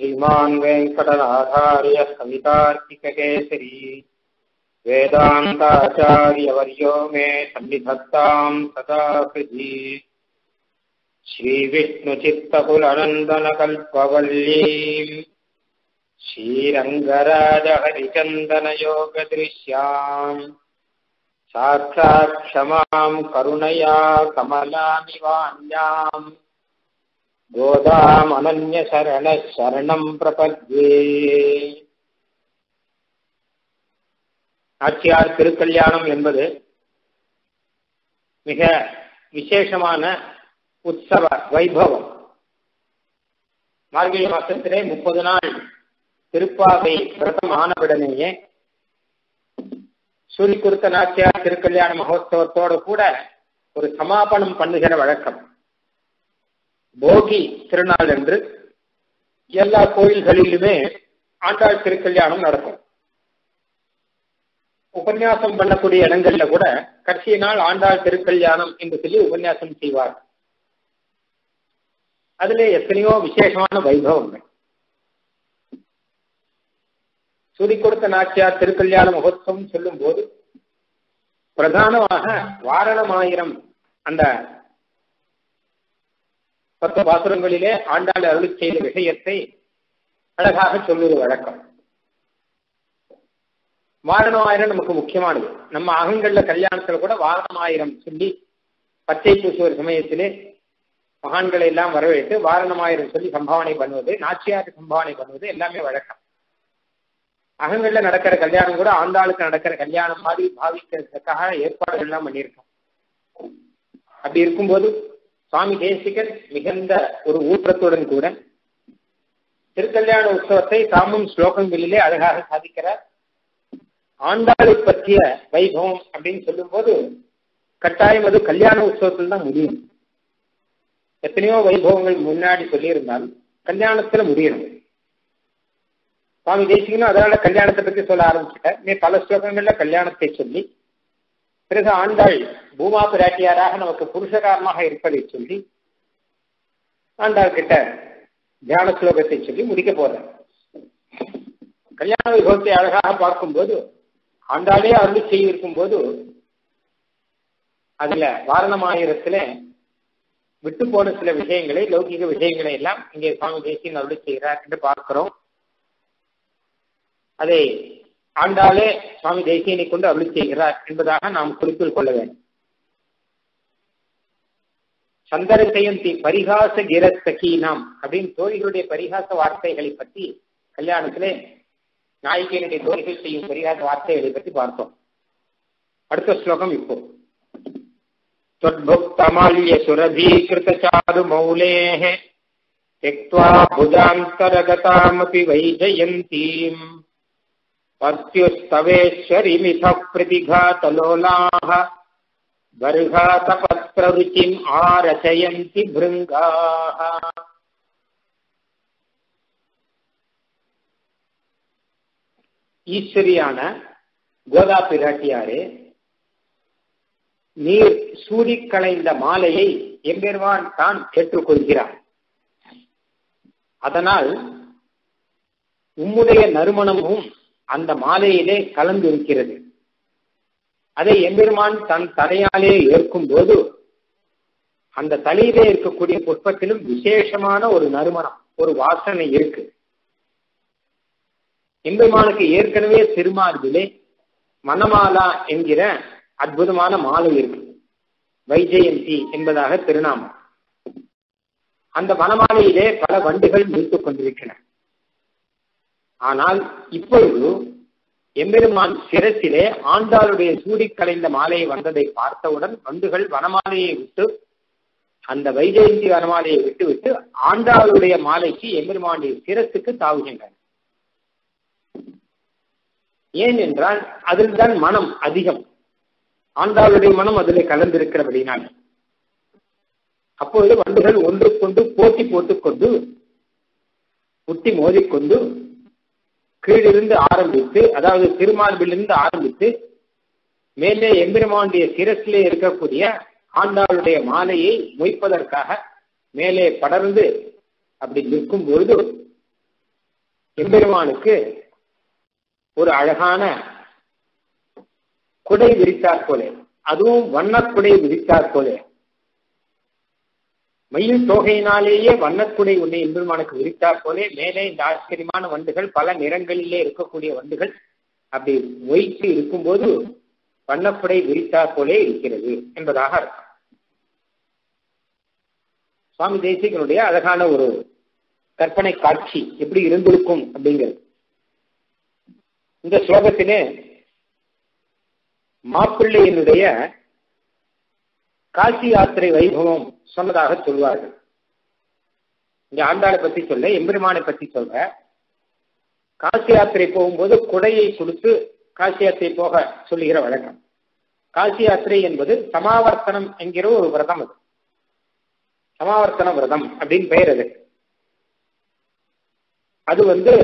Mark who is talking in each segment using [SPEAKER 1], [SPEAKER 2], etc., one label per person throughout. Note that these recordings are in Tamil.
[SPEAKER 1] श्रीमान् वेङ्कटनाथार्य कवितार्किककेसरी वेदान्ताचार्यवर्यो मे सन्निधत्ताम् सदा हृदि श्रीविष्णुचित्तकुलनन्दनकल्पवल्लीम् श्रीरङ्गराजहरिचन्दनयोगदृश्याम् साक्षात् क्षमाम् करुणया कमलानिवान्याम् गोदामनन्यशरणः शरणम् प्रपद्ये நாச்சியார் திருக்கல்யாணம் என்பது மிக விசேஷமான உற்சவ வைபவம் மார்கழி மாசத்திலே முப்பது நாள் திருப்பாவை விரதம் ஆனவுடனேயே சூரிக்குருத்த நாச்சியார் திருக்கல்யாண மகோத்சவத்தோடு கூட ஒரு சமாபனம் பண்ணுகிற வழக்கம் போகி திருநாள் என்று எல்லா கோயில்களிலுமே ஆண்டாள் திருக்கல்யாணம் நடக்கும் உபன்யாசம் பண்ணக்கூடிய இடங்கள்ல கூட கடைசி நாள் ஆண்டாள் திருக்கல்யாணம் என்று சொல்லி உபன்யாசம் செய்வார் அதுல எத்தனையோ விசேஷமான வைபவங்கள் சுதி கொடுத்த நாச்சியார் திருக்கல்யாண மகோத்சவம் சொல்லும் போது பிரதானமாக வாரணமாயிரம் அந்த பத்து பாசுரங்களிலே ஆண்டாள் அருளி செய்த விஷயத்தை அழகாக சொல்லுவது வழக்கம் வாரணமாயிரம் நமக்கு முக்கியமானது நம்ம அகங்கள்ல கல்யாணத்துல கூட வாரணமாயிரம் சொல்லி பச்சை பூசுவர் சமயத்திலே மகான்களை எல்லாம் வரவேற்று வாரணமாயிரம் சொல்லி சம்பாவனை பண்ணுவது நாச்சியார் சம்பாவனை பண்ணுவது எல்லாமே வழக்கம் அகங்கள்ல நடக்கிற கல்யாணம் கூட ஆண்டாளுக்கு நடக்கிற கல்யாணம் மாதிரி பாவிக்கிறதுக்காக ஏற்பாடுகள் எல்லாம் பண்ணியிருக்கோம் அப்படி இருக்கும்போது சுவாமி தேசிகர் மிகுந்த ஒரு ஊற்றத்துடன் கூட திருக்கல்யாண உற்சவத்தை தாமும் ஸ்லோகங்களிலே அழகாக சாதிக்கிறார் ஆண்டாளை பற்றிய வைபவம் அப்படின்னு சொல்லும் போது கட்டாயம் அது கல்யாண உற்சவத்தில் தான் முடியும் எத்தனையோ வைபவங்கள் முன்னாடி சொல்லியிருந்தாலும் கல்யாணத்துல முடியணும் சுவாமி தேசிகனும் அதனால கல்யாணத்தை பற்றி சொல்ல ஆரம்பிச்சுட்டார் நீ பல ஸ்லோகங்கள்ல கல்யாணத்தை சொல்லி பிறகு ஆண்டாள் பூமா பிராட்டியாராக நமக்கு புருஷகாரமாக இருப்பதை சொல்லி ஆண்டாள் கிட்ட தியான ஸ்லோகத்தை சொல்லி முடிக்க போறார் கல்யாண வைபவத்தை அழகாக பார்க்கும்போது ஆண்டாளே அருள் செய்திருக்கும் போது அதுல வாரணமாயிரத்துல விட்டு போன சில விஷயங்களை லௌகிக விஷயங்களை எல்லாம் இங்கே சுவாமி தேசியன் அருள் செய்கிறார் என்று பார்க்கிறோம் அதை ஆண்டாலே சுவாமி தேசியனை கொண்டு அருள் செய்கிறார் என்பதாக நாம் குறிப்பில் கொள்ள வேண்டும் சந்தர ஜெயந்தி பரிகாச கிரத்தகீனாம் அப்படின்னு தோழிகளுடைய பரிகாச வார்த்தைகளை பற்றி கல்யாணத்திலே நாயகியனுடைய தோழிகள் செய்யும் பரிகாச வார்த்தைகளை பற்றி பார்த்தோம் அடுத்த ஸ்லோகம் இப்போ त्वद्भुक्तमाल्य सुरभीकृतचारुमौलेः त्यक्त्वा भुजान्तरगतामपि वैजयन्तीम् पत्युस्तवेश्वरिमिथः प्रतिघातलोलाः बर्घातपत्ररुचिम् आरचयन्ति भृङ्गाः ஈஸ்வரியான கோதா பிராட்டியாரே நீர் சூடி களைந்த மாலையை எம்பெருமான் தான் ஏற்றுக்கொள்கிறார் அதனால் உம்முடைய நறுமணமும் அந்த மாலையிலே கலந்து இருக்கிறது அதை எம்பெருமான் தன் தலையாலே ஏற்கும் போது அந்த தலையிலே இருக்கக்கூடிய புஷ்பத்திலும் விசேஷமான ஒரு நறுமணம் ஒரு வாசனை இருக்கு எம்பெருமானுக்கு ஏற்கனவே திருமார்பிலே மணமாலா என்கிற அற்புதமான மாலை இருக்கு வைஜெயந்தி என்பதாக திருநாமம் அந்த வனமாலையிலே பல வண்டுகள் மீட்டுக் கொண்டிருக்கின்றன ஆனால் இப்பொழுது எம்பெருமான் சிரசிலே ஆண்டாளுடைய சூடி கலைந்த மாலையை வந்ததை பார்த்தவுடன் வண்டுகள் வனமாலையை விட்டு அந்த வைஜெயந்தி வனமாலையை விட்டு விட்டு ஆண்டாளுடைய மாலைக்கு எம்பெருமானுடைய சிரசுக்கு தாவுகின்றன ஏன் என்றால் அதில் தான் மனம் அதிகம் ஆண்டாளுடைய மனம் அதில் கலந்திருக்கிறபடினால் அப்பொழுது வண்டுகள் ஒன்றுக்கொண்டு போட்டி போட்டுக்கொண்டு முட்டி மோதிக்கொண்டு கீழிருந்து ஆரம்பித்து அதாவது திருமார்பிலிருந்து ஆரம்பித்து மேலே எம்பெருமானுடைய சிரசிலே இருக்கக்கூடிய ஆண்டாளுடைய மாலையை மொய்ப்பதற்காக மேலே படர்ந்து அப்படி நிற்கும் பொழுது எம்பெருமானுக்கு ஒரு அழகான குடை விரித்தாற் போலே அதுவும் வண்ணக்குடை விரித்தாற் போலே மயில் தோகையினாலேயே வண்ணக்குடை ஒன்றை எம்பெருமானுக்கு விரித்தாற் போலே மேலே இந்த ஆச்சரியமான வண்டுகள் பல நிறங்களிலே இருக்கக்கூடிய வண்டுகள் அப்படி ஒய்த்து இருக்கும்போது வண்ணக்குடை விரித்தாற் போலே இருக்கிறது என்பதாக அர்த்தம் சுவாமி தேசிகனுடைய அழகான ஒரு கற்பனை காட்சி எப்படி இருந்திருக்கும் அப்படிங்கிறது இந்த ஸ்லோகத்திலே மாப்பிள்ளையினுடைய காசி யாத்திரை வைபவம் சொன்னதாக சொல்வார்கள் இங்க ஆண்டாளை பத்தி சொல்ல எம்பெருமானை பத்தி சொல்ற காசி யாத்திரை போகும்போது குடையை கொடுத்து காசி யாத்திரை போக சொல்லுகிற வழக்கம் காசி யாத்திரை என்பது சமாவர்த்தனம் என்கிற ஒரு விரதம் அது சமாவர்த்தன விரதம் அப்படின்னு பெயர் அது அது வந்து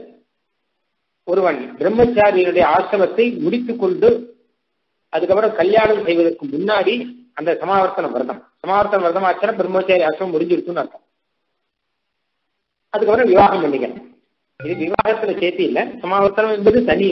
[SPEAKER 1] ஒருவன் பிரம்மச்சாரியினுடைய ஆசிரமத்தை முடித்துக் கொண்டு அதுக்கப்புறம் கல்யாணம் செய்வதற்கு முன்னாடி அந்த சமாவர்த்தன விரதம் சமாவர்த்தன விரதம் ஆச்சுன்னா பிரம்மச்சாரி ஆசிரமம் முடிஞ்சிருக்குன்னு அர்த்தம் அதுக்கப்புறம் விவாகம் பண்ணிக்கணும் இது விவாகத்துல சேர்த்து இல்லை சமாவர்த்தனம் என்பது தனி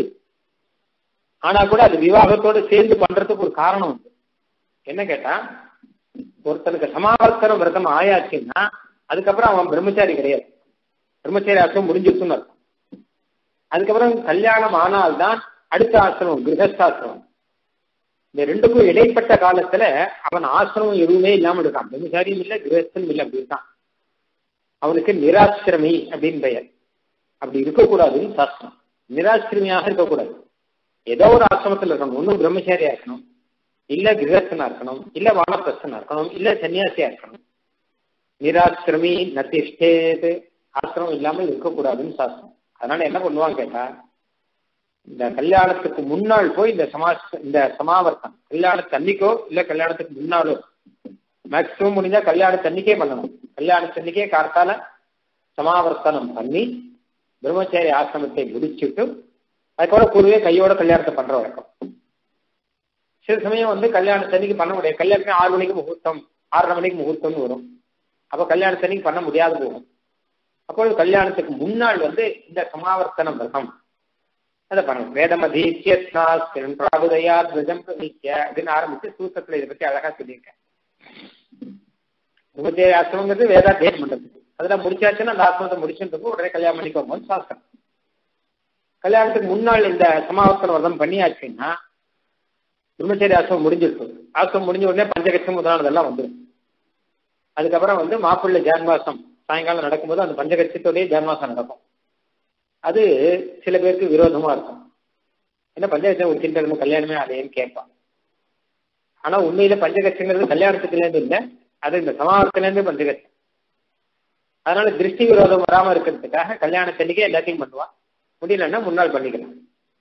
[SPEAKER 1] ஆனா கூட அது விவாகத்தோட சேர்ந்து பண்றதுக்கு ஒரு காரணம் உண்டு என்ன கேட்டா ஒருத்தனுக்கு சமாவர்த்தன விரதம் ஆயாச்சுன்னா அதுக்கப்புறம் அவன் பிரம்மச்சாரி கிடையாது பிரம்மச்சாரி ஆசிரமம் முடிஞ்சிருக்குன்னு அர்த்தம் அதுக்கப்புறம் கல்யாணம் ஆனால்தான் அடுத்த ஆசிரமம் கிரகஸ்தாசிரமம் இந்த ரெண்டுக்கும் இடைப்பட்ட காலத்துல அவன் ஆசிரமம் எதுவுமே இல்லாம இருக்கான் பிரம்மச்சாரியும் இல்லை கிரகஸ்தனும் இல்லை அப்படி இருக்கான் அவனுக்கு நிராசிரமி அப்படின்னு பெயர் அப்படி இருக்கக்கூடாதுன்னு சாஸ்திரம் நிராசிரமியாக இருக்கக்கூடாது ஏதோ ஒரு ஆசிரமத்தில் இருக்கணும் ஒன்றும் பிரம்மச்சாரியா இருக்கணும் இல்ல கிரகஸ்தனா இருக்கணும் இல்ல வானப்பிரஸ்தனா இருக்கணும் இல்ல சன்னியாசியா இருக்கணும் நிராசிரமி நத்திஷ்டேது ஆசிரமம் இல்லாமல் இருக்கக்கூடாதுன்னு சாஸ்திரம் அதனால என்ன பண்ணுவாங்க கேட்டா இந்த கல்யாணத்துக்கு முன்னாள் போய் இந்த சமா இந்த சமாவர்த்தம் கல்யாணத்து அன்னைக்கோ இல்ல கல்யாணத்துக்கு முன்னாலோ மேக்சிமம் முடிஞ்சா கல்யாணத்தன்னைக்கே பண்ணணும் கல்யாணத்தன்னைக்கே கார்த்தால சமாவர்த்தனம் பண்ணி பிரம்மச்சாரி ஆசிரமத்தை முடிச்சுட்டு அதுக்கப்புறம் கூடவே கையோட கல்யாணத்தை பண்ற வழக்கம் சில சமயம் வந்து கல்யாணத்தன்னைக்கு பண்ண முடியாது கல்யாணமே ஆறு மணிக்கு முகூர்த்தம் ஆறரை மணிக்கு முகூர்த்தம்னு வரும் அப்போ கல்யாணத்தன்னைக்கு பண்ண முடியாது போகும் அப்பொழுது கல்யாணத்துக்கு முன்னாள் வந்து இந்த சமாவர்த்தன விரதம் அதை பண்ணணும் வேதம் அதீத்தியம் பிராபுதையா துவஜம் பிரதிக்க அப்படின்னு ஆரம்பிச்சு சூத்திரத்துல இதை பத்தி அழகா சொல்லியிருக்கேன் பிரம்மச்சேரி ஆசிரமங்கிறது வேதாத்தியம் பண்றதுக்கு அதெல்லாம் முடிச்சாச்சுன்னா அந்த ஆசிரமத்தை முடிச்சுட்டு உடனே கல்யாணம் பண்ணிக்கோங்க சாஸ்திரம் கல்யாணத்துக்கு முன்னாள் இந்த சமாவர்த்தன விரதம் பண்ணியாச்சுன்னா பிரம்மச்சேரி ஆசிரமம் முடிஞ்சிருக்கு ஆசிரமம் முடிஞ்ச உடனே பஞ்சகட்சம் முதலானதெல்லாம் வந்துடும் அதுக்கப்புறம் வந்து மாப்பிள்ளை ஜான்மாசம் சாயங்காலம் நடக்கும்போது அந்த பஞ்சகட்சத்தோடய ஜான்மாசம் நடக்கும் அது சில பேருக்கு விரோதமா இருக்கும் ஏன்னா பஞ்சகட்சம் ஒரு சின்ன கல்யாணமே அதேன்னு கேட்பான் ஆனா உண்மையில பஞ்சகட்சங்கிறது கல்யாணத்துக்குலேருந்து இல்லை அது இந்த சமாவர்த்திலேருந்து பஞ்சகட்சம் அதனால திருஷ்டி விரோதம் வராம இருக்கிறதுக்காக கல்யாணத்தன்னைக்கே எல்லாத்தையும் பண்ணுவான் முடியலன்னா முன்னாள் பண்ணிக்கலாம்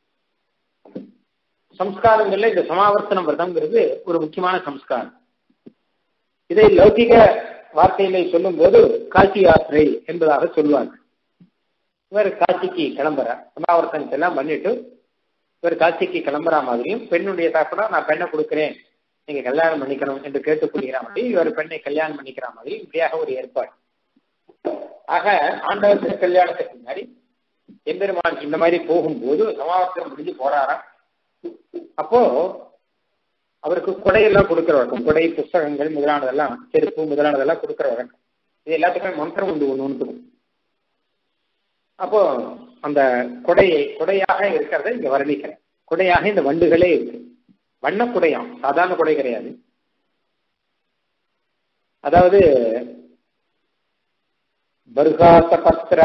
[SPEAKER 1] சம்ஸ்காரங்கள்ல இந்த சமாவர்த்தனம் விரதம்ங்கிறது ஒரு முக்கியமான சம்ஸ்காரம் இதை லௌகிக வார்த்தையில சொல்லும் போது காசி யாத்திரை என்பதாக சொல்லுவாங்க இவர் காசிக்கு கிளம்புற சமாவர்த்தனத்தை எல்லாம் பண்ணிட்டு இவர் காசிக்கு கிளம்புற மாதிரியும் பெண்ணுடைய தாப்பனா நான் பெண்ணை கொடுக்குறேன் நீங்க கல்யாணம் பண்ணிக்கணும் என்று கேட்டுக்கொள்கிற மாதிரி இவர் பெண்ணை கல்யாணம் பண்ணிக்கிற மாதிரி இப்படியாக ஒரு ஏற்பாடு ஆக ஆண்டவர் திருக்கல்யாணத்துக்கு முன்னாடி எம்பெருமான் இந்த மாதிரி போகும்போது சமாவர்த்தனம் முடிஞ்சு போறாராம் அப்போ அவருக்கு கொடையெல்லாம் கொடுக்குற வழக்கம் கொடை புஸ்தகங்கள் முதலானதெல்லாம் செருப்பு முதலானதெல்லாம் கொடுக்குற வழக்கம் இது எல்லாத்துக்குமே மந்திரம் உண்டு ஒன்று ஒன்று அப்போ அந்த கொடையை கொடையாக இருக்கிறத இங்க வர்ணிக்கிறேன் கொடையாக இந்த வண்டுகளே இருக்கு வண்ண குடையாம் சாதாரண குடை கிடையாது அதாவது பர்காச பத்திர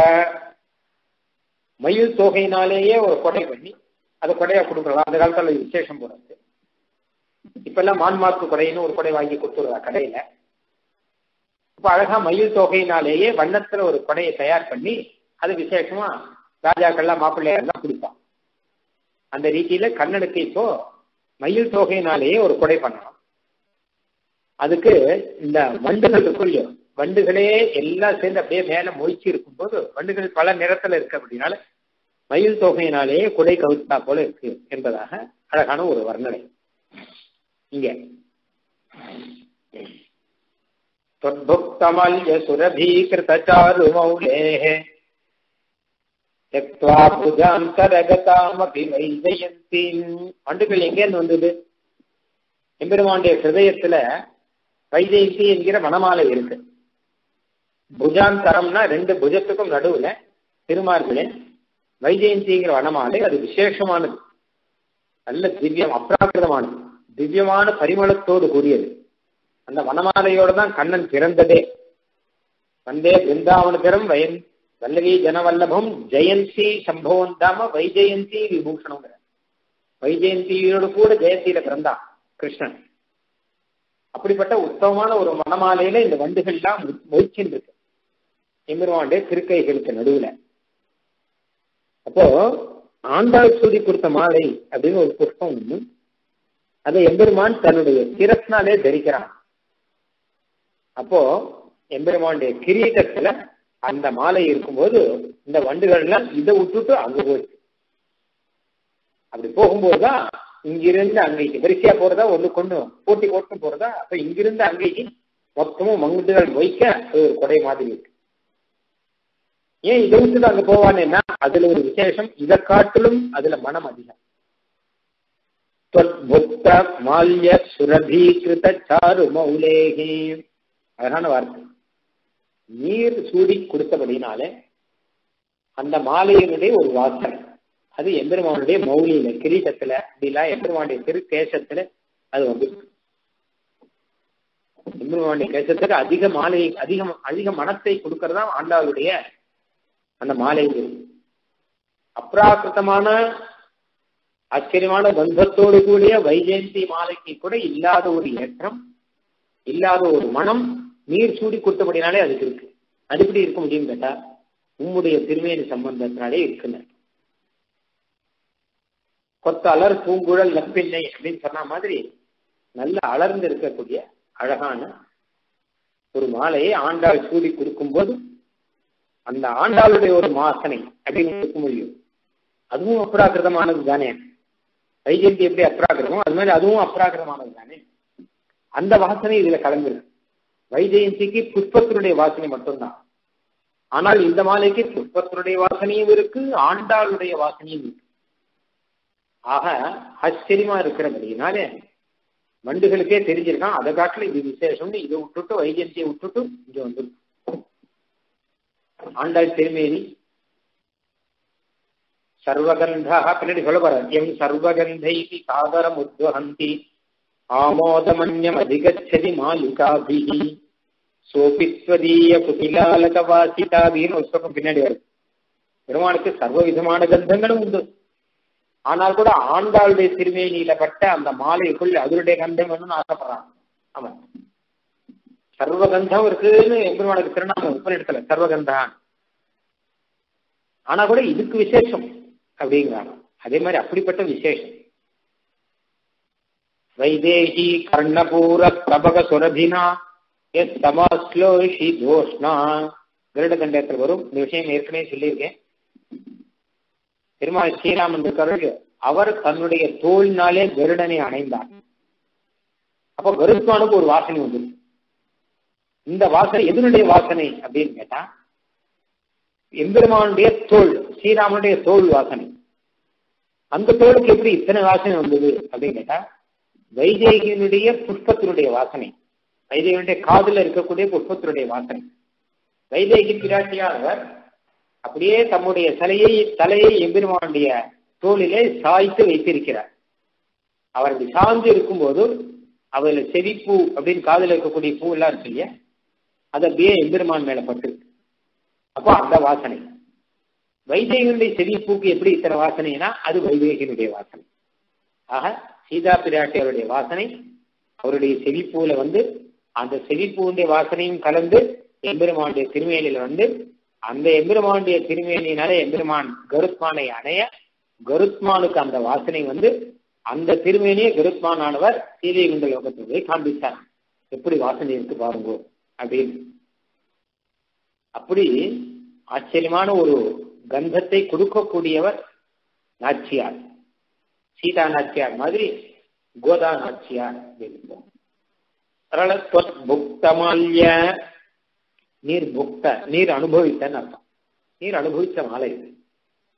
[SPEAKER 1] மயில் தொகையினாலேயே ஒரு கொடை பண்ணி அதை கொடையா கொடுக்குறதா அந்த காலத்துல விசேஷம் போறது இப்ப எல்லாம் மான்மார்க்கு கொடைன்னு ஒரு கொடை வாங்கி கொடுத்துருவா கடையில இப்ப அழகா மயில் தொகையினாலேயே வண்ணத்துல ஒரு கொடையை தயார் பண்ணி அது விசேஷமா ராஜாக்கள்லாம் மாப்பிள்ளையெல்லாம் கொடுப்பான் அந்த ரீதியில கண்ணனுக்கு இப்போ மயில் தொகையினாலேயே ஒரு கொடை பண்ணணும் அதுக்கு இந்த வண்டுகள் இருக்கும் இல்லையோ வண்டுகளே எல்லாம் சேர்ந்து அப்படியே மேல மொழிச்சு இருக்கும்போது வண்டுகள் பல நிறத்துல இருக்கு அப்படின்னால மயில் தொகையினாலேயே குடை கவிழ்த்தா போல இருக்கு என்பதாக அழகான ஒரு வர்ணனை இங்க त्वद्भुक्तमल्य सुरभीकृतचारुमौलेः தெக்வா புஜாந்தரகதாமபி வைஜயந்தின் வண்டுகள் எங்கேருந்து வந்தது எம்பெருமானுடைய ஹிருதயத்துல வைஜெயந்தி என்கிற வனமாலை இருக்கு புஜாந்தரம்னா ரெண்டு புஜத்துக்கும் நடுவுல திருமார்களே வைஜெயந்திங்கிற வனமாலை அது விசேஷமானது நல்ல திவ்யம் அப்ராகிருதமானது திவ்யமான பரிமளத்தோடு கூடியது அந்த வனமாலையோட தான் கண்ணன் பிறந்ததே வந்தே பிருந்தாவனத்திரம் வயன் வல்லவி ஜனவல்லபம் ஜெயந்தி சம்பவந்தாம வைஜெயந்தி விபூஷணம் வைஜெயந்தியோடு கூட ஜெயந்தியில பிறந்தான் கிருஷ்ணன் அப்படிப்பட்ட உத்தமமான ஒரு மனமாலையில இந்த வண்டுகள்லாம் மொய்ச்சின்னு இருக்கு எம்பெருமானுடைய திருக்கைகளுக்கு நடுவுல அப்போ ஆண்டாள் சூடி கொடுத்த மாலை அப்படின்னு ஒரு புஷ்பம் ஒண்ணு அதை எம்பெருமான் தன்னுடைய சிரஸ்னாலே தரிக்கிறான் அப்போ எம்பெருமானுடைய கிரீட்டத்துல அந்த மாலை இருக்கும்போது இந்த வண்டுகள்லாம் இதை விட்டுட்டு அங்க போயிடுச்சு அப்படி போகும்போதுதான் இங்கிருந்து அங்கேக்கு வரிசையா போறதா ஒண்ணு கொண்டு போட்டி போட்டு போறதா அப்ப இங்கிருந்து அங்கேக்கு மொத்தமும் மங்குட்டுகள் வைக்க அது ஒரு கொடை மாதிரி இருக்கு ஏன் இதை விட்டுட்டு அங்க போவானேன்னா அதுல ஒரு விசேஷம் இதை காட்டிலும் அதுல மனம் அதிகம் புத்த மால்ய சுரபீகிருத சாரு மௌலேகி அழகான வார்த்தை நீர் சூடி கொடுத்தபடினாலே அந்த மாலையினுடைய ஒரு வாசனை அது எம்பெருமானுடைய மௌலியில கிரீட்டத்துல அப்படிலாம் எம்பெருமானுடைய திருக்கேசத்துல அது வந்து எம்பெருமானுடைய கேசத்துக்கு அதிக மாலை அதிகம் அதிக மனத்தை கொடுக்கறதா ஆண்டாளுடைய அந்த மாலை அப்ராக்கிருத்தமான ஆச்சரியமான பந்தத்தோடு கூடிய வைஜெயந்தி மாலைக்கு கூட இல்லாத ஒரு ஏற்றம் இல்லாத ஒரு மனம் நீர் சூடி கொடுத்தபடினாலே அதுக்கு இருக்கு அது எப்படி இருக்க முடியும் கேட்டா உம்முடைய திருமேனி சம்பந்தத்தினாலே இருக்குன்னு கொத்த அலர் பூங்குழல் நப்பின்னை அப்படின்னு சொன்ன மாதிரி நல்ல அலர்ந்து இருக்கக்கூடிய அழகான ஒரு மாலையை ஆண்டாள் சூடி கொடுக்கும்போது அந்த ஆண்டாளுடைய ஒரு வாசனை அப்படின்னு இருக்க முடியும் அதுவும் அப்ராகிருதமானது தானே வைஜெயந்தி எப்படி அப்ராகிருதமோ அது மாதிரி அதுவும் அப்ராகிருதமானது தானே அந்த வாசனை இதுல கலந்துருக்கு வைஜெயந்திக்கு புஷ்பத்தினுடைய வாசனை மட்டும்தான் ஆனால் இந்த மாலைக்கு புஷ்பத்தினுடைய வாசனையும் இருக்கு ஆண்டாளுடைய வாசனையும் இருக்கு ஆக ஆச்சரியமா இருக்கிறபடினாலே வண்டுகளுக்கே தெரிஞ்சிருக்கான் அதை காட்டில இது விசேஷம்னு இதை விட்டுட்டு வைஜெயந்தியை விட்டுட்டு இங்க வந்து ஆண்டாள் திருமேனி சர்வகந்தா பின்னாடி சொல்ல போற எம் சர்வகந்தை சாதரம் உத்வகந்தி ஆமோதமன்யம் அதிகச்சதி மாலிகாபிகி சோபிஸ்வதீய குதிலாலக வாசிதாபின்னு ஒரு ஸ்லோகம் பின்னாடி வருது பெருமானுக்கு சர்வ விதமான கந்தங்களும் உண்டு ஆனால் கூட ஆண்டாளுடைய திருமேனியில பட்ட அந்த மாலைக்குள் அதனுடைய கந்தம் வேணும்னு ஆசைப்படுறான் அவன் சர்வகந்தம் இருக்குன்னு எம்பெருமானுக்கு திருநாமம் உபநிடத்துல சர்வகந்தான் ஆனா கூட இதுக்கு விசேஷம் அப்படிங்கிறாங்க அதே மாதிரி அப்படிப்பட்ட விசேஷம் வைதேகி கர்ணபூர பிரபக சுரபினா எஸ் சமாஸ்லோஷி தோஷ்ணா கருட கண்டத்தில் வரும் இந்த விஷயம் ஏற்கனவே சொல்லியிருக்கேன் பெருமாள் ஸ்ரீராமன் இருக்காரு அவர் தன்னுடைய தோல்னாலே கருடனை அணைந்தார் அப்போ கருத்மானுக்கு ஒரு வாசனை வந்து இந்த வாசனை எதனுடைய வாசனை அப்படின்னு கேட்டா எம்பெருமானுடைய தோல் ஸ்ரீராமனுடைய தோல் வாசனை அந்த தோலுக்கு எப்படி இத்தனை வாசனை வந்தது அப்படின்னு கேட்டா வைதேகியனுடைய புஷ்பத்தினுடைய வாசனை வைதேகியனுடைய காதுல இருக்கக்கூடிய புஷ்பத்தினுடைய வாசனை வைதேகி பிராட்டியானவர் அப்படியே தம்முடைய தலையை தலையை எம்பெருமானுடைய தோளிலே சாய்த்து வைத்திருக்கிறார் அவர் அப்படி சார்ந்து இருக்கும்போது அவர்ல செவிப்பூ அப்படின்னு காதுல இருக்கக்கூடிய பூ எல்லாம் இருக்கு இல்லையா அது அப்படியே எம்பெருமான் மேல பட்டிருக்கு அப்போ அந்த வாசனை வைதேகனுடைய செவிப்பூக்கு எப்படி இத்தனை வாசனைனா அது வைதேகனுடைய வாசனை ஆக சீதா பிராட்டியருடைய வாசனை அவருடைய செவிப்பூல வந்து அந்த செவிப்பூவுடைய வாசனையும் கலந்து எம்பெருமானுடைய திருமேனியில வந்து அந்த எம்பெருமானுடைய திருமேனியினால எம்பெருமான் கருத்மானை அணைய கருத்மானுக்கு அந்த வாசனை வந்து அந்த திருமேனியை கருத்மான் ஆனவர் சீதை குண்ட லோகத்தில் போய் காண்பித்தார் எப்படி வாசனை இருக்கு பாருங்க அப்படின்னு அப்படி ஆச்சரியமான ஒரு கந்தத்தை கொடுக்கக்கூடியவர் நாச்சியார் சீதா நாச்சியார் மாதிரி கோதா நாச்சியார் அப்படின்னு புக்தமால்ய நீர் புக்த நீர் அனுபவித்தன்னு அர்த்தம் நீர் அனுபவித்த மாலை இது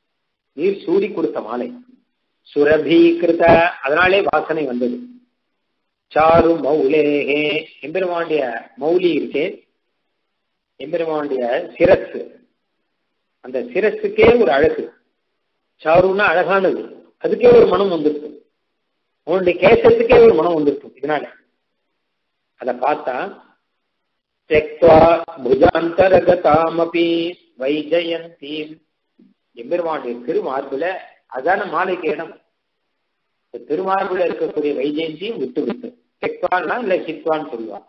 [SPEAKER 1] நீர் சூடி கொடுத்த மாலை சுரபீகிருத அதனாலே வாசனை வந்தது சாரு மௌலேகே எம்பெருமாண்டிய மௌலி இருக்கே எம்பெருமாண்டிய சிரசு அந்த சிரஸுக்கே ஒரு அழகு சாருன்னா அழகானது அதுக்கே ஒரு மனம் வந்துருக்கும் உன்னுடைய கேசத்துக்கே ஒரு மனம் வந்துருக்கும் இதனால அதை பார்த்தா தெக்வா புஜாந்தரகதாமபி வைஜயந்தீம் எம்பெருமானுடைய திருமார்புல அதான மாலைக்கு இடம் திருமார்புல இருக்கக்கூடிய வைஜெயந்தியும் விட்டு விட்டு தெக்வான்னா இல்ல சித்வான்னு சொல்லுவான்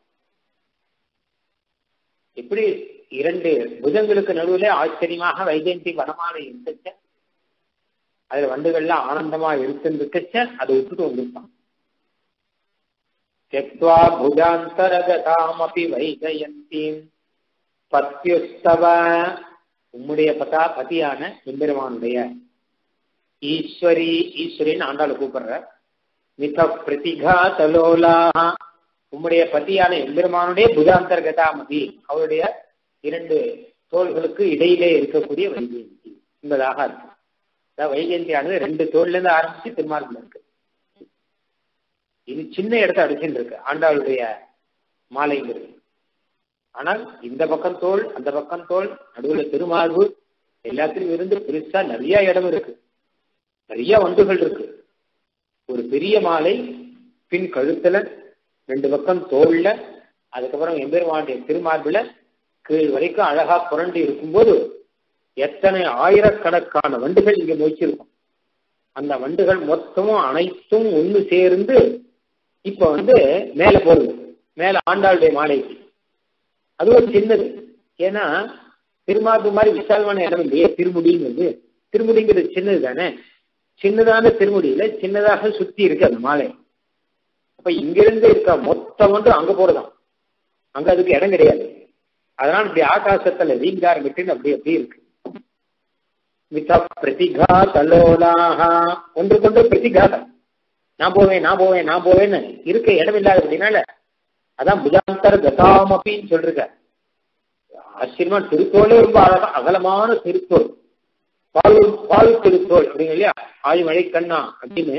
[SPEAKER 1] இப்படி இரண்டு புஜங்களுக்கு நடுவுல ஆச்சரியமாக வைஜெயந்தி வனமாலை இருக்கச்ச அதுல வண்டுகள்லாம் ஆனந்தமா இருக்குன்னு அதை விட்டுட்டு வந்திருப்பான் त्यक्त्वा भुजान्तरगतामपि வைஜயந்தீம் பத்யுஸ்தவ உம்முடைய பதா பதியான எம்பெருமானுடைய ஈஸ்வரி ஈஸ்வரின்னு ஆண்டாள் கூப்பிடுற மிக பிரதிகாதலோலாக உம்முடைய பத்தியான எம்பெருமானுடைய புஜாந்தர்கதாமதி அவருடைய இரண்டு தோள்களுக்கு இடையிலே இருக்கக்கூடிய வைஜெயந்தி என்பதாக அர்த்தம் அதாவது வைஜெயந்தியானது ரெண்டு தோல்ல இருந்து ஆரம்பிச்சு திருமார்பில் இருக்கு இது சின்ன இடத்த அடிச்சுட்டு இருக்கு ஆண்டாளுடைய மாலைங்கிறது ஆனால் இந்த பக்கம் தோல் அந்த பக்கம் தோல் நடுவுல திருமார்பு எல்லாத்திலும் இருந்து பெருசா நிறைய இடம் இருக்கு நிறைய வண்டுகள் இருக்கு ஒரு பெரிய மாலை பின் கழுத்துல ரெண்டு பக்கம் தோல்ல அதுக்கப்புறம் எம்பெருமானுடைய திருமார்புல கீழ் வரைக்கும் அழகா புரண்டு இருக்கும்போது எத்தனை ஆயிரக்கணக்கான வண்டுகள் இங்க மொய்ச்சிருக்கும் அந்த வண்டுகள் மொத்தமும் அனைத்தும் ஒன்று சேர்ந்து இப்ப வந்து மேல போகுது மேல ஆண்டாளுடைய மாலைக்கு அது ஒரு சின்னது ஏன்னா திருமார்பு மாதிரி விசாலமான இடம் இல்லையே திருமுடிங்கிறது திருமுடிங்கிறது சின்னது தானே சின்னதான திருமுடியில சின்னதாக சுத்தி இருக்கு அந்த மாலை அப்ப இங்கிருந்து இருக்க மொத்தம் வந்து அங்க போறதாம் அங்க அதுக்கு இடம் கிடையாது அதனால இப்படி ஆகாசத்துல ரீங்காரம் அப்படி அப்படி இருக்கு மித பிரதிகா தலோலாக ஒன்று கொண்டு பிரதிகாதம் நான் போவேன் நான் போவேன் நான் போவேன்னு இருக்க இடம் இல்லாத அப்படின்னால அதான் புஜாந்தர் கதாமப்பின்னு சொல்லிருக்க ஆச்சரியமா திருத்தோலே ரொம்ப அழகா அகலமான திருத்தோல் பால் பால் திருத்தோல் அப்படிங்க இல்லையா ஆய்மழை கண்ணா அப்படின்னு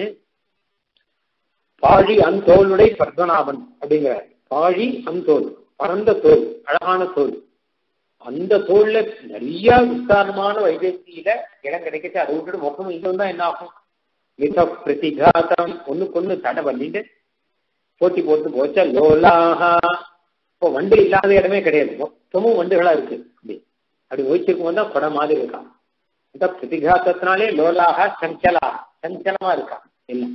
[SPEAKER 1] பாழி அந்தோளுடைய பத்மநாபன் அப்படிங்கிற பாழி அந்தோல் பரந்த தோல் அழகான தோல் அந்த தோல்ல நிறைய விஸ்தாரமான வைத்தியில இடம் கிடைக்கச்சு அதை விட்டுட்டு மொத்தம் இங்க வந்தா என்ன ஆகும் மிக பிரதிகாதம் ஒண்ணுக்கு ஒண்ணு தடை பண்ணிட்டு போட்டி போட்டு போச்சா லோலாகா இப்போ வண்டு இல்லாத இடமே கிடையாது மொத்தமும் வண்டுகளா இருக்கு அப்படி அப்படி ஓய்ச்சிருக்கும் போது தான் குடம் மாதிரி இருக்கான் இந்த பிரதிகாத்தத்தினாலே லோலாக சஞ்சலா சஞ்சலமா இருக்கான் எல்லாம்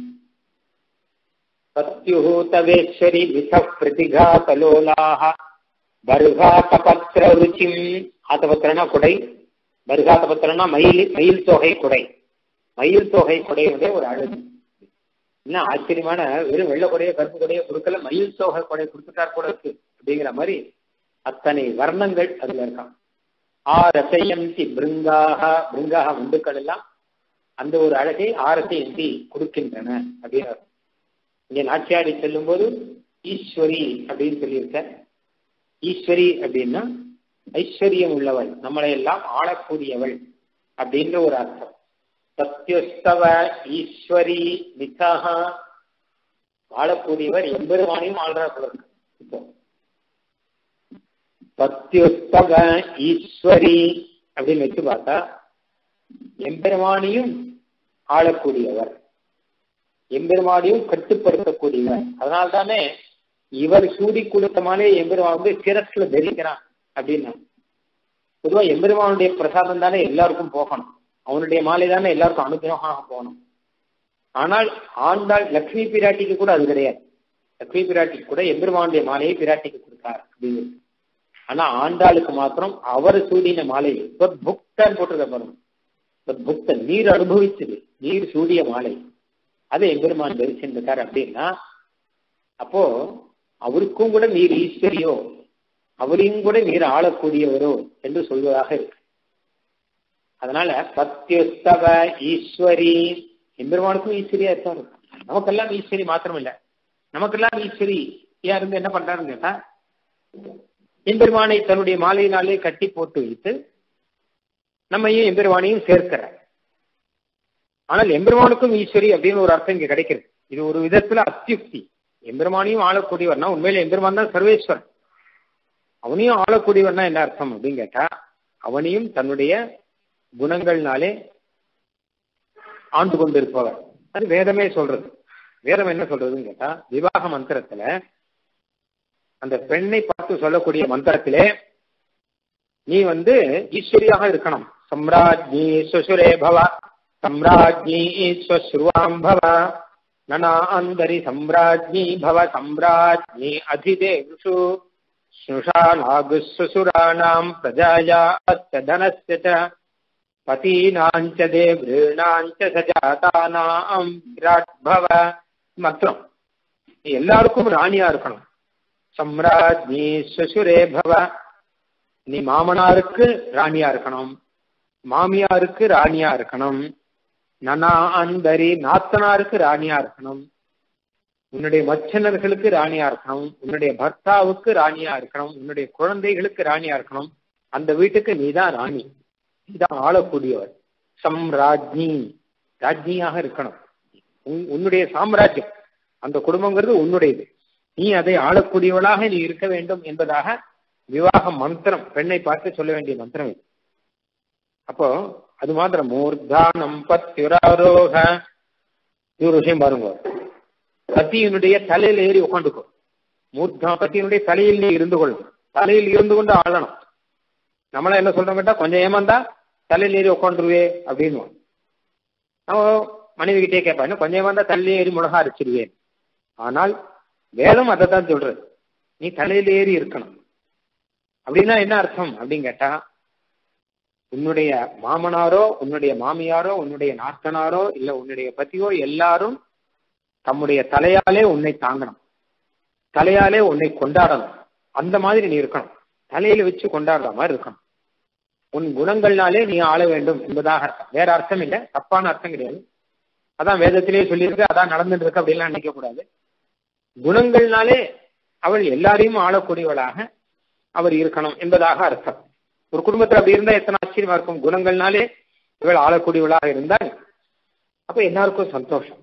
[SPEAKER 1] பத்யுஹூதவேஸ்வரி மிக பிரதிகாதலோலாக பர்காத்தபத்திர ருச்சிம் ஆத்தபத்திரனா குடை பர்காத்தபத்திரனா மயில் மயில் தொகை குடை மயில் தொகை குடையுடைய ஒரு அழகு என்ன ஆச்சரியமான வெறும் வெள்ள கொடையை கருப்பு கொடையை கொடுக்கல மயில் தொகை கொடை கொடுத்துட்டார் கூட இருக்கு அப்படிங்கிற மாதிரி அத்தனை வர்ணங்கள் அதுல இருக்கான் ஆரசயந்தி பிருங்காக பிருங்காக வண்டுக்கள் எல்லாம் அந்த ஒரு அழகை ஆரசயந்தி கொடுக்கின்றன அப்படின்னு இங்க நாச்சியாடி செல்லும் போது ஈஸ்வரி அப்படின்னு சொல்லியிருக்க ஈஸ்வரி அப்படின்னா ஐஸ்வர்யம் உள்ளவள் நம்மளை எல்லாம் ஆளக்கூடியவள் அப்படின்ற ஒரு அர்த்தம் சத்யுஸ்தவ ஈஸ்வரி மிதாக ஆளக்கூடியவர் எம்பெருமானையும் ஆள்றார் போல இருக்கு இப்போ சத்யுஸ்தவ ஈஸ்வரி அப்படின்னு வச்சு பார்த்தா எம்பெருமானையும் ஆளக்கூடியவர் எம்பெருமானையும் கட்டுப்படுத்தக்கூடியவர் அதனால தானே இவர் சூடி கொடுத்தமாலே எம்பெருமான் வந்து சிரஸ்ல தரிக்கிறான் அப்படின்னா பொதுவா எம்பெருமானுடைய பிரசாதம் தானே எல்லாருக்கும் போகணும் அவனுடைய மாலை தானே எல்லாருக்கும் அனுகிரகமாக போகணும் ஆனால் ஆண்டாள் லக்ஷ்மி பிராட்டிக்கு கூட அது கிடையாது லக்ஷ்மி பிராட்டிக்கு கூட எம்பெருமானுடைய மாலையை பிராட்டிக்கு கொடுத்தார் அப்படின்னு ஆனா ஆண்டாளுக்கு மாத்திரம் அவர் சூடின மாலை புக்தன் போட்டிருக்க பாருங்க புக்த நீர் அனுபவிச்சது நீர் சூடிய மாலை அதை எம்பெருமான் தரிசிருக்கார் அப்படின்னா அப்போ அவருக்கும் கூட நீர் ஈஸ்வரியோ அவரையும் கூட நீர் ஆளக்கூடியவரோ என்று சொல்வதாக இருக்கு அதனால சத்யுஸ்தவ ஈஸ்வரி எம்பெருமானுக்கும் ஈஸ்வரியா இருக்காரு நமக்கெல்லாம் ஈஸ்வரி மாத்திரம் இல்ல நமக்கெல்லாம் ஈஸ்வரி யா இருந்து என்ன பண்றாருன்னு கேட்டா எம்பெருமானை தன்னுடைய மாலையினாலே கட்டி போட்டு வைத்து நம்மையும் எம்பெருமானையும் சேர்க்கிறார் ஆனால் எம்பெருமானுக்கும் ஈஸ்வரி அப்படின்னு ஒரு அர்த்தம் இங்க கிடைக்கிறது இது ஒரு விதத்துல அத்தியுக்தி எம்பெருமானையும் ஆளக்கூடியவர்னா உண்மையில எம்பெருமான் தான் சர்வேஸ்வரன் அவனையும் ஆளக்கூடியவர்னா என்ன அர்த்தம் அப்படின்னு கேட்டா அவனையும் தன்னுடைய குணங்கள்னாலே ஆண்டு கொண்டிருப்பவர் அது வேதமே சொல்றது வேதம் என்ன சொல்றதுன்னு கேட்டா விவாக மந்திரத்துல அந்த பெண்ணை பார்த்து சொல்லக்கூடிய மந்திரத்திலே நீ வந்து ஈஸ்வரியாக இருக்கணும் சம்ராஜ்ஞி ஸ்வசுரே பவ சம்ராஜ்ஞி ஸ்வஸ்ருவாம் பவ நனா அந்தரி சம்ராஜ்ஞி பவ சம்ராஜ்ஞி அதிதேஷு ஸ்னுஷா நாகுஸ்வசுராணாம் பிரஜாயா அத்த தனஸ்ய ச பதீனாஞ்ச தேவ்ரீணாஞ்ச சஜாதானாம் விராட் பவ மந்திரம் எல்லாருக்கும் ராணியா இருக்கணும் சம்ராஜ்ஞி ஸ்வசுரே பவ நீ மாமனாருக்கு ராணியா இருக்கணும் மாமியாருக்கு ராணியா இருக்கணும் நனா அந்தரி நாத்தனாருக்கு ராணியா இருக்கணும் உன்னுடைய மச்சனர்களுக்கு ராணியா இருக்கணும் உன்னுடைய பர்த்தாவுக்கு ராணியா இருக்கணும் உன்னுடைய குழந்தைகளுக்கு ராணியா இருக்கணும் அந்த வீட்டுக்கு நீதான் ராணி நீதான் ஆளக்கூடியவர் சம்ராஜ்ஞி ராஜ்ஞியாக இருக்கணும் உன்னுடைய சாம்ராஜ்யம் அந்த குடும்பங்கிறது உன்னுடையது நீ அதை ஆளக்கூடியவளாக நீ இருக்க வேண்டும் என்பதாக விவாக மந்திரம் பெண்ணை பார்த்து சொல்ல வேண்டிய மந்திரம் இது அப்போ அது மாத்திரம் மூர்தானம் பத்யுராரோக இது ஒரு விஷயம் பாருங்க பத்தியினுடைய தலையில ஏறி உட்காந்துக்கும் மூர்தா பத்தியினுடைய தலையில் நீ இருந்து கொள்ளும் தலையில் இருந்து கொண்டு ஆளணும் நம்மள என்ன சொல்றோம் கேட்டா கொஞ்சம் ஏமாந்தா தலையில் ஏறி உட்காந்துருவே அப்படின்னு நம்ம மனைவி கிட்டே கேட்பா கொஞ்சம் ஏமாந்தா தலையில ஏறி மிளகா அரைச்சிருவேன் ஆனால் வேதம் அதை தான் சொல்றது நீ தலையில ஏறி இருக்கணும் அப்படின்னா என்ன அர்த்தம் அப்படின்னு கேட்டா உன்னுடைய மாமனாரோ உன்னுடைய மாமியாரோ உன்னுடைய நாத்தனாரோ இல்ல உன்னுடைய பத்தியோ எல்லாரும் தம்முடைய தலையாலே உன்னை தாங்கணும் தலையாலே உன்னை கொண்டாடணும் அந்த மாதிரி நீ இருக்கணும் தலையில வச்சு கொண்டாடுற மாதிரி இருக்கணும் உன் குணங்கள்னாலே நீ ஆள வேண்டும் என்பதாக அர்த்தம் வேற அர்த்தம் இல்லை தப்பான அர்த்தம் கிடையாது அதான் வேதத்திலேயே சொல்லியிருக்கு அதான் நடந்துட்டு இருக்கு அப்படின்லாம் நினைக்க கூடாது குணங்கள்னாலே அவள் எல்லாரையும் ஆளக்கூடியவளாக அவர் இருக்கணும் என்பதாக அர்த்தம் ஒரு குடும்பத்தில் அப்படி இருந்தா எத்தனை ஆச்சரியமா இருக்கும் குணங்கள்னாலே இவள் ஆளக்கூடியவளாக இருந்தால் அப்ப எல்லாருக்கும் சந்தோஷம்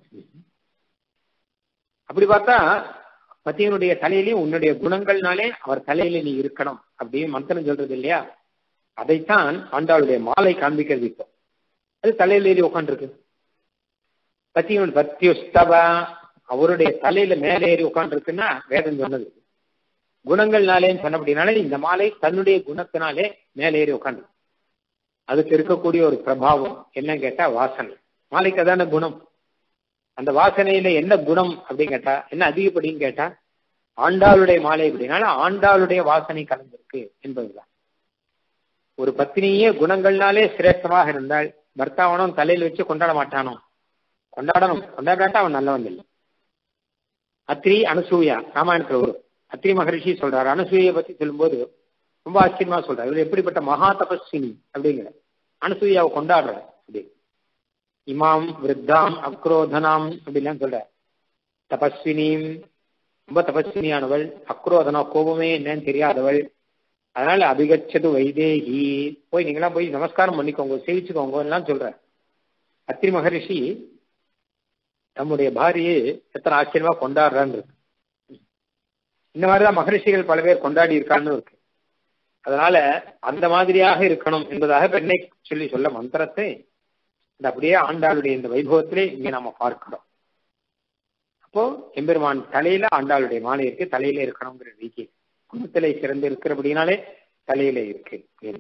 [SPEAKER 1] அப்படி பார்த்தா பத்தியனுடைய தலையிலையும் உன்னுடைய குணங்கள்னாலே அவர் தலையில நீ இருக்கணும் அப்படின்னு மந்திரம் சொல்றது இல்லையா அதைத்தான் ஆண்டாளுடைய மாலை காண்பிக்கிறது இப்போ அது தலையில ஏறி உட்காந்துருக்கு பத்தியன் பத்தியுஸ்தவ அவருடைய தலையில மேலே ஏறி உட்காந்துருக்குன்னா வேதம் சொன்னது குணங்கள்னாலேன்னு சொன்ன அப்படின்னாலே இந்த மாலை தன்னுடைய குணத்தினாலே மேலே ஏறி உட்காந்து அதுக்கு இருக்கக்கூடிய ஒரு பிரபாவம் என்ன கேட்டா வாசனை மாலைக்கு அதான குணம் அந்த வாசனையில என்ன குணம் அப்படின்னு கேட்டா என்ன அதிகப்படின்னு கேட்டா ஆண்டாளுடைய மாலை அப்படின்னால ஆண்டாளுடைய வாசனை கலந்திருக்கு என்பதுதான் ஒரு பத்தினியே குணங்கள்னாலே சிரேஷ்டமாக இருந்தால் பர்த்தாவனும் தலையில் வச்சு கொண்டாட மாட்டானோ கொண்டாடணும் கொண்டாடாட்டா அவன் நல்லவன் இல்லை அத்ரி அனுசூயா ராமாயணத்துல ஒரு அத்ரி மகரிஷி சொல்றாரு அனுசூயை பத்தி சொல்லும்போது ரொம்ப ஆச்சரியமா சொல்றாரு இவர் எப்படிப்பட்ட மகா தபஸ்வினி அப்படிங்கிற அனுசூயாவை கொண்டாடுற அப்படி இமாம் விருத்தாம் அக்ரோதனாம் அப்படிலாம் சொல்ற தபஸ்வினியும் ரொம்ப தபஸ்வினியானவள் அக்ரோதனா கோபமே என்னன்னு தெரியாதவள் அதனால அபிகச்சது வைதேகி போய் நீங்களாம் போய் நமஸ்காரம் பண்ணிக்கோங்க சேவிச்சுக்கோங்க எல்லாம் சொல்ற அத்திரி மகரிஷி தம்முடைய பாரியை எத்தனை ஆச்சரியமா கொண்டாடுறான்னு இருக்கு இந்த மாதிரிதான் மகரிஷிகள் பல பேர் கொண்டாடி இருக்கான்னு இருக்கு அதனால அந்த மாதிரியாக இருக்கணும் என்பதாக பெண்ணை சொல்லி சொல்ல மந்திரத்தை இந்த அப்படியே ஆண்டாளுடைய இந்த வைபவத்திலே இங்க நாம பார்க்கிறோம் அப்போ எம்பெருமான் தலையில ஆண்டாளுடைய மாலை இருக்கு தலையில இருக்கணுங்கிற ரீதி குணத்திலே சிறந்து இருக்கிறபடினாலே தலையில இருக்கு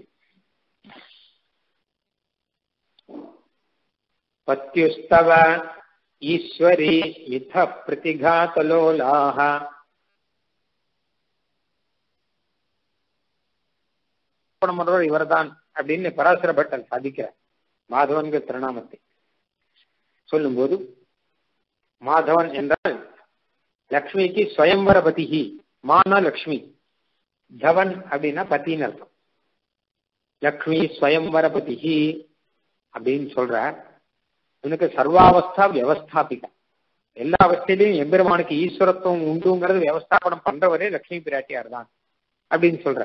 [SPEAKER 1] பத்யுஸ்தவ ஈஸ்வரி மித பிரதிகாத்தலோலாக பண்றவர் இவர்தான் அப்படின்னு பராசர பட்டன் சாதிக்கிறார் மாதவன்கிற திருநாமத்தை சொல்லும்போது மாதவன் என்றால் லக்ஷ்மிக்கு ஸ்வயம்பர பதிகி மான லக்ஷ்மி தவன் அப்படின்னா பத்தின்னு அர்த்தம் லக்ஷ்மி ஸ்வயம்பர பதிகி அப்படின்னு சொல்ற இவனுக்கு சர்வாவஸ்தா வியவஸ்தாபிகா எல்லா அவஸ்தையிலையும் எம்பெருமானுக்கு ஈஸ்வரத்துவம் உண்டுங்கிறது வியவஸ்தாபனம் பண்றவரே லக்ஷ்மி பிராட்டியார் தான் அப்படின்னு சொல்ற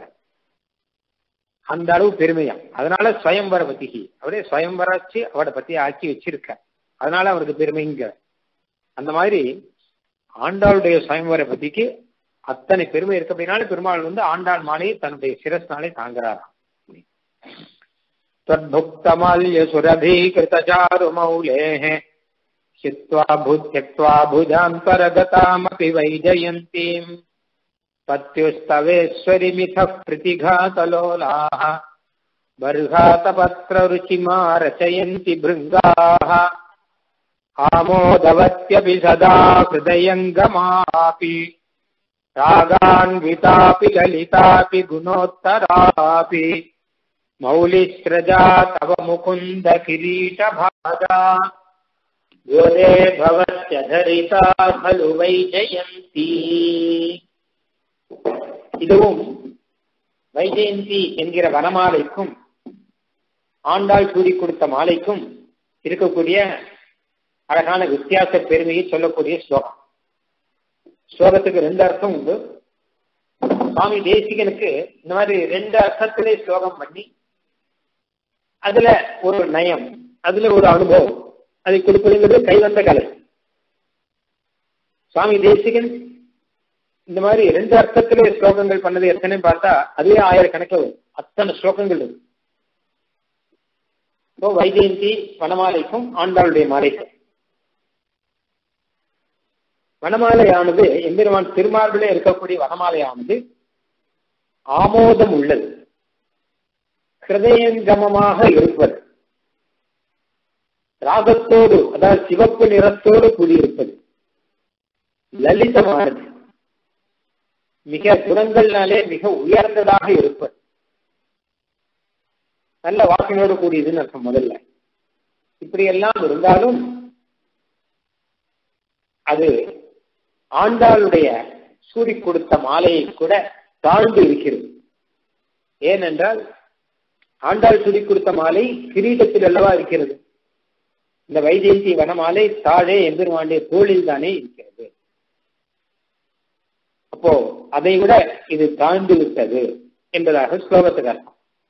[SPEAKER 1] அந்த அளவு பெருமையா அதனால ஸ்வயம்பர பத்திகி அவரே ஸ்வயம்பராச்சு அவட பத்தி ஆக்கி வச்சிருக்க அதனால அவருக்கு பெருமைங்க அந்த மாதிரி ஆண்டாளுடைய சுயம்பர பத்திக்கு அத்தனை பெருமை இருக்கு அப்படின்னாலே பெருமாள் வந்து ஆண்டாள் மாலையை தன்னுடைய சிரஸ்னாலே தாங்குறாராம் त्वद्भुक्तमाल्य सुरभीकृतचारुमौलेः हित्वा भू त्यक्त्वा भुजान्तरगतामपि वैजयन्तीम् पत्युस्तवेश्वरिमिथः प्रतिघातलोलाः बर्हातपत्ररुचिमा रचयन्ति भृङ्गाः आमोदवत्यपि सदा हृदयङ्गमापि रागान्वितापि ललितापि गुणोत्तरापि मौलिस्रजा तव मुकुन्द किरीटभागा गोरे भवत्य धरिता खलु வைஜயந்தி இதுவும் வைஜெயந்தி என்கிற வனமாலைக்கும் ஆண்டாள் சூடி கொடுத்த மாலைக்கும் இருக்கக்கூடிய அழகான வித்தியாச பெருமையை சொல்லக்கூடிய ஸ்லோகம் ஸ்லோகத்துக்கு ரெண்டு அர்த்தம் உண்டு சுவாமி தேசிகனுக்கு இந்த மாதிரி ரெண்டு அர்த்தத்திலே ஸ்லோகம் பண்ணி அதுல ஒரு நயம் அதுல ஒரு அனுபவம் அதை கொடுப்பதுங்கிறது கைவந்த கலை சுவாமி தேசிகன் இந்த மாதிரி ரெண்டு அர்த்தத்திலே ஸ்லோகங்கள் பண்ணது எத்தனை பார்த்தா அதுவே ஆயிரக்கணக்கில் வரும் அத்தனை ஸ்லோகங்கள் இருக்கு இப்போ வைஜெயந்தி வனமாலைக்கும் ஆண்டாளுடைய மாலைக்கும் வனமாலையானது எம்பெருமான் திருமார்பிலே இருக்கக்கூடிய வனமாலையானது ஆமோதம் உள்ளது ஹிருதயங்கமமாக இருப்பது ராகத்தோடு அதாவது சிவப்பு நிறத்தோடு கூடியிருப்பது லலிதமானது மிக குணங்கள்னாலே மிக உயர்ந்ததாக இருப்பது நல்ல வாசனையோடு கூடியதுன்னு அர்த்தம் முதல்ல இப்படி எல்லாம் இருந்தாலும் அது ஆண்டாளுடைய சூடி கொடுத்த மாலையை கூட தாழ்ந்து இருக்கிறது ஏனென்றால் ஆண்டாள் சுடி கொடுத்த மாலை கிரீடத்தில் அல்லவா இருக்கிறது இந்த வைஜெயந்தி வனமாலை தாழே எம்பெருமாண்டிய தோளில் தானே இருக்கிறது அப்போ அதை விட இது தாழ்ந்து விட்டது என்பதாக ஸ்லோகத்துக்கு அர்த்தம்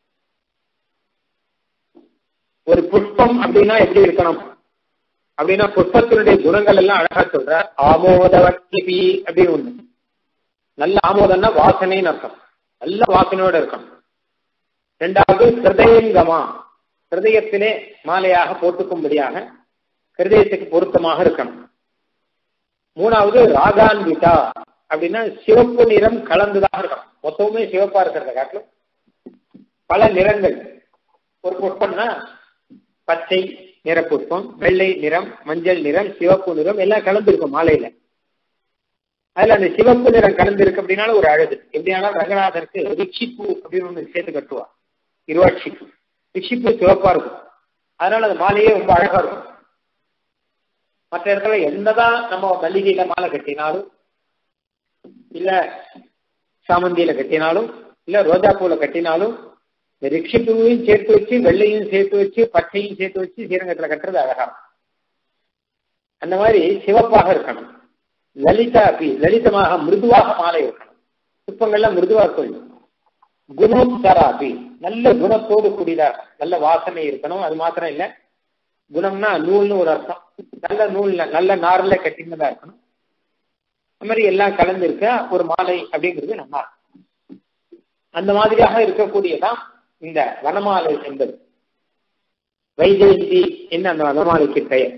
[SPEAKER 1] ஒரு புஷ்பம் அப்படின்னா எப்படி இருக்கணும் அப்படின்னா புஷ்பத்தினுடைய குணங்கள் எல்லாம் அழகா சொல்ற ஆமோதவட்டி அப்படின்னு ஒண்ணு நல்ல ஆமோதம்னா வாசனைன்னு அர்த்தம் நல்ல வாசனையோட இருக்கணும் ரெண்டாவது ஹிருதயங்கமா ஹிருதயத்திலே மாலையாக போட்டுக்கும்படியாக ஹிருதயத்துக்கு பொருத்தமாக இருக்கணும் மூணாவது ராகான்விதா அப்படின்னா சிவப்பு நிறம் கலந்துதாக இருக்கணும் மொத்தமுமே சிவப்பா இருக்கிறத காட்டிலும் பல நிறங்கள் ஒரு புஷ்பம்னா பச்சை நிற புஷ்பம் வெள்ளை நிறம் மஞ்சள் நிறம் சிவப்பு நிறம் எல்லாம் கலந்துருக்கும் மாலையில அதுல அந்த சிவப்பு நிறம் கலந்துருக்கு அப்படின்னாலும் ஒரு அழகு எப்படியானாலும் ரங்கநாதருக்கு ரிக்ஷிப்பூ அப்படின்னு ஒண்ணு சேர்த்து கட்டுவா இருவாட்சிப்பு ரிக்ஷிப்பூ சிவப்பா இருக்கும் அதனால அந்த மாலையே ரொம்ப அழகா இருக்கும் மற்ற இடத்துல என்னதான் நம்ம மல்லிகையில மாலை கட்டினாலும் இல்ல சாமந்தியில கட்டினாலும் இல்ல ரோஜா பூல கட்டினாலும் இந்த ரிக்ஷிப்பூவையும் சேர்த்து வச்சு வெள்ளையும் சேர்த்து வச்சு பச்சையும் சேர்த்து வச்சு ஸ்ரீரங்கத்துல கட்டுறது அழகா அந்த மாதிரி சிவப்பாக இருக்கணும் லலிதா அப்படி லலிதமாக மிருதுவாக மாலை இருக்கணும் புஷ்பங்கள்லாம் மிருதுவா இருக்கணும் குணோத்தரா அப்படி நல்ல குணத்தோடு கூடியதாக நல்ல வாசனை இருக்கணும் அது மாத்திரம் இல்ல குணம்னா நூல்னு ஒரு அர்த்தம் நல்ல நூல்ல நல்ல நார்ல கட்டினதா இருக்கணும் அந்த மாதிரி எல்லாம் கலந்து இருக்க ஒரு மாலை அப்படிங்கிறது நல்லா அந்த மாதிரியாக இருக்கக்கூடியதான் இந்த வனமாலை என்பது வைஜெயந்தி என்ன அந்த வனமாலைக்கு பெயர்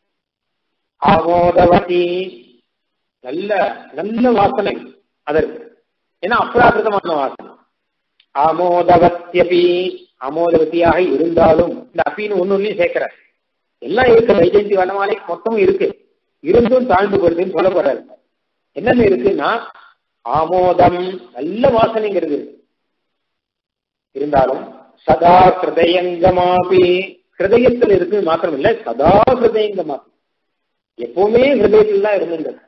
[SPEAKER 1] ஆமோதவதி நல்ல நல்ல வாசனை அதற்கு ஏன்னா அப்ராகிருதமான வாசனை ஆமோதவத்தியபி ஆமோதவத்தியாக இருந்தாலும் இந்த அப்பின்னு ஒன்னு ஒன்னையும் சேர்க்கிற எல்லாம் இருக்கு வைஜெயந்தி வனமாலை மொத்தமும் இருக்கு இருந்தும் தாழ்ந்து போறதுன்னு சொல்ல போறாரு என்னென்ன இருக்குன்னா ஆமோதம் நல்ல வாசனைங்கிறது இருந்தாலும் சதா ஹிருதயங்கமாபி ஹிருதயத்தில் இருக்கு மாத்திரம் இல்ல சதா ஹிருதயங்கமாபி எப்பவுமே ஹிருதயத்தில் தான் இருந்துன்றது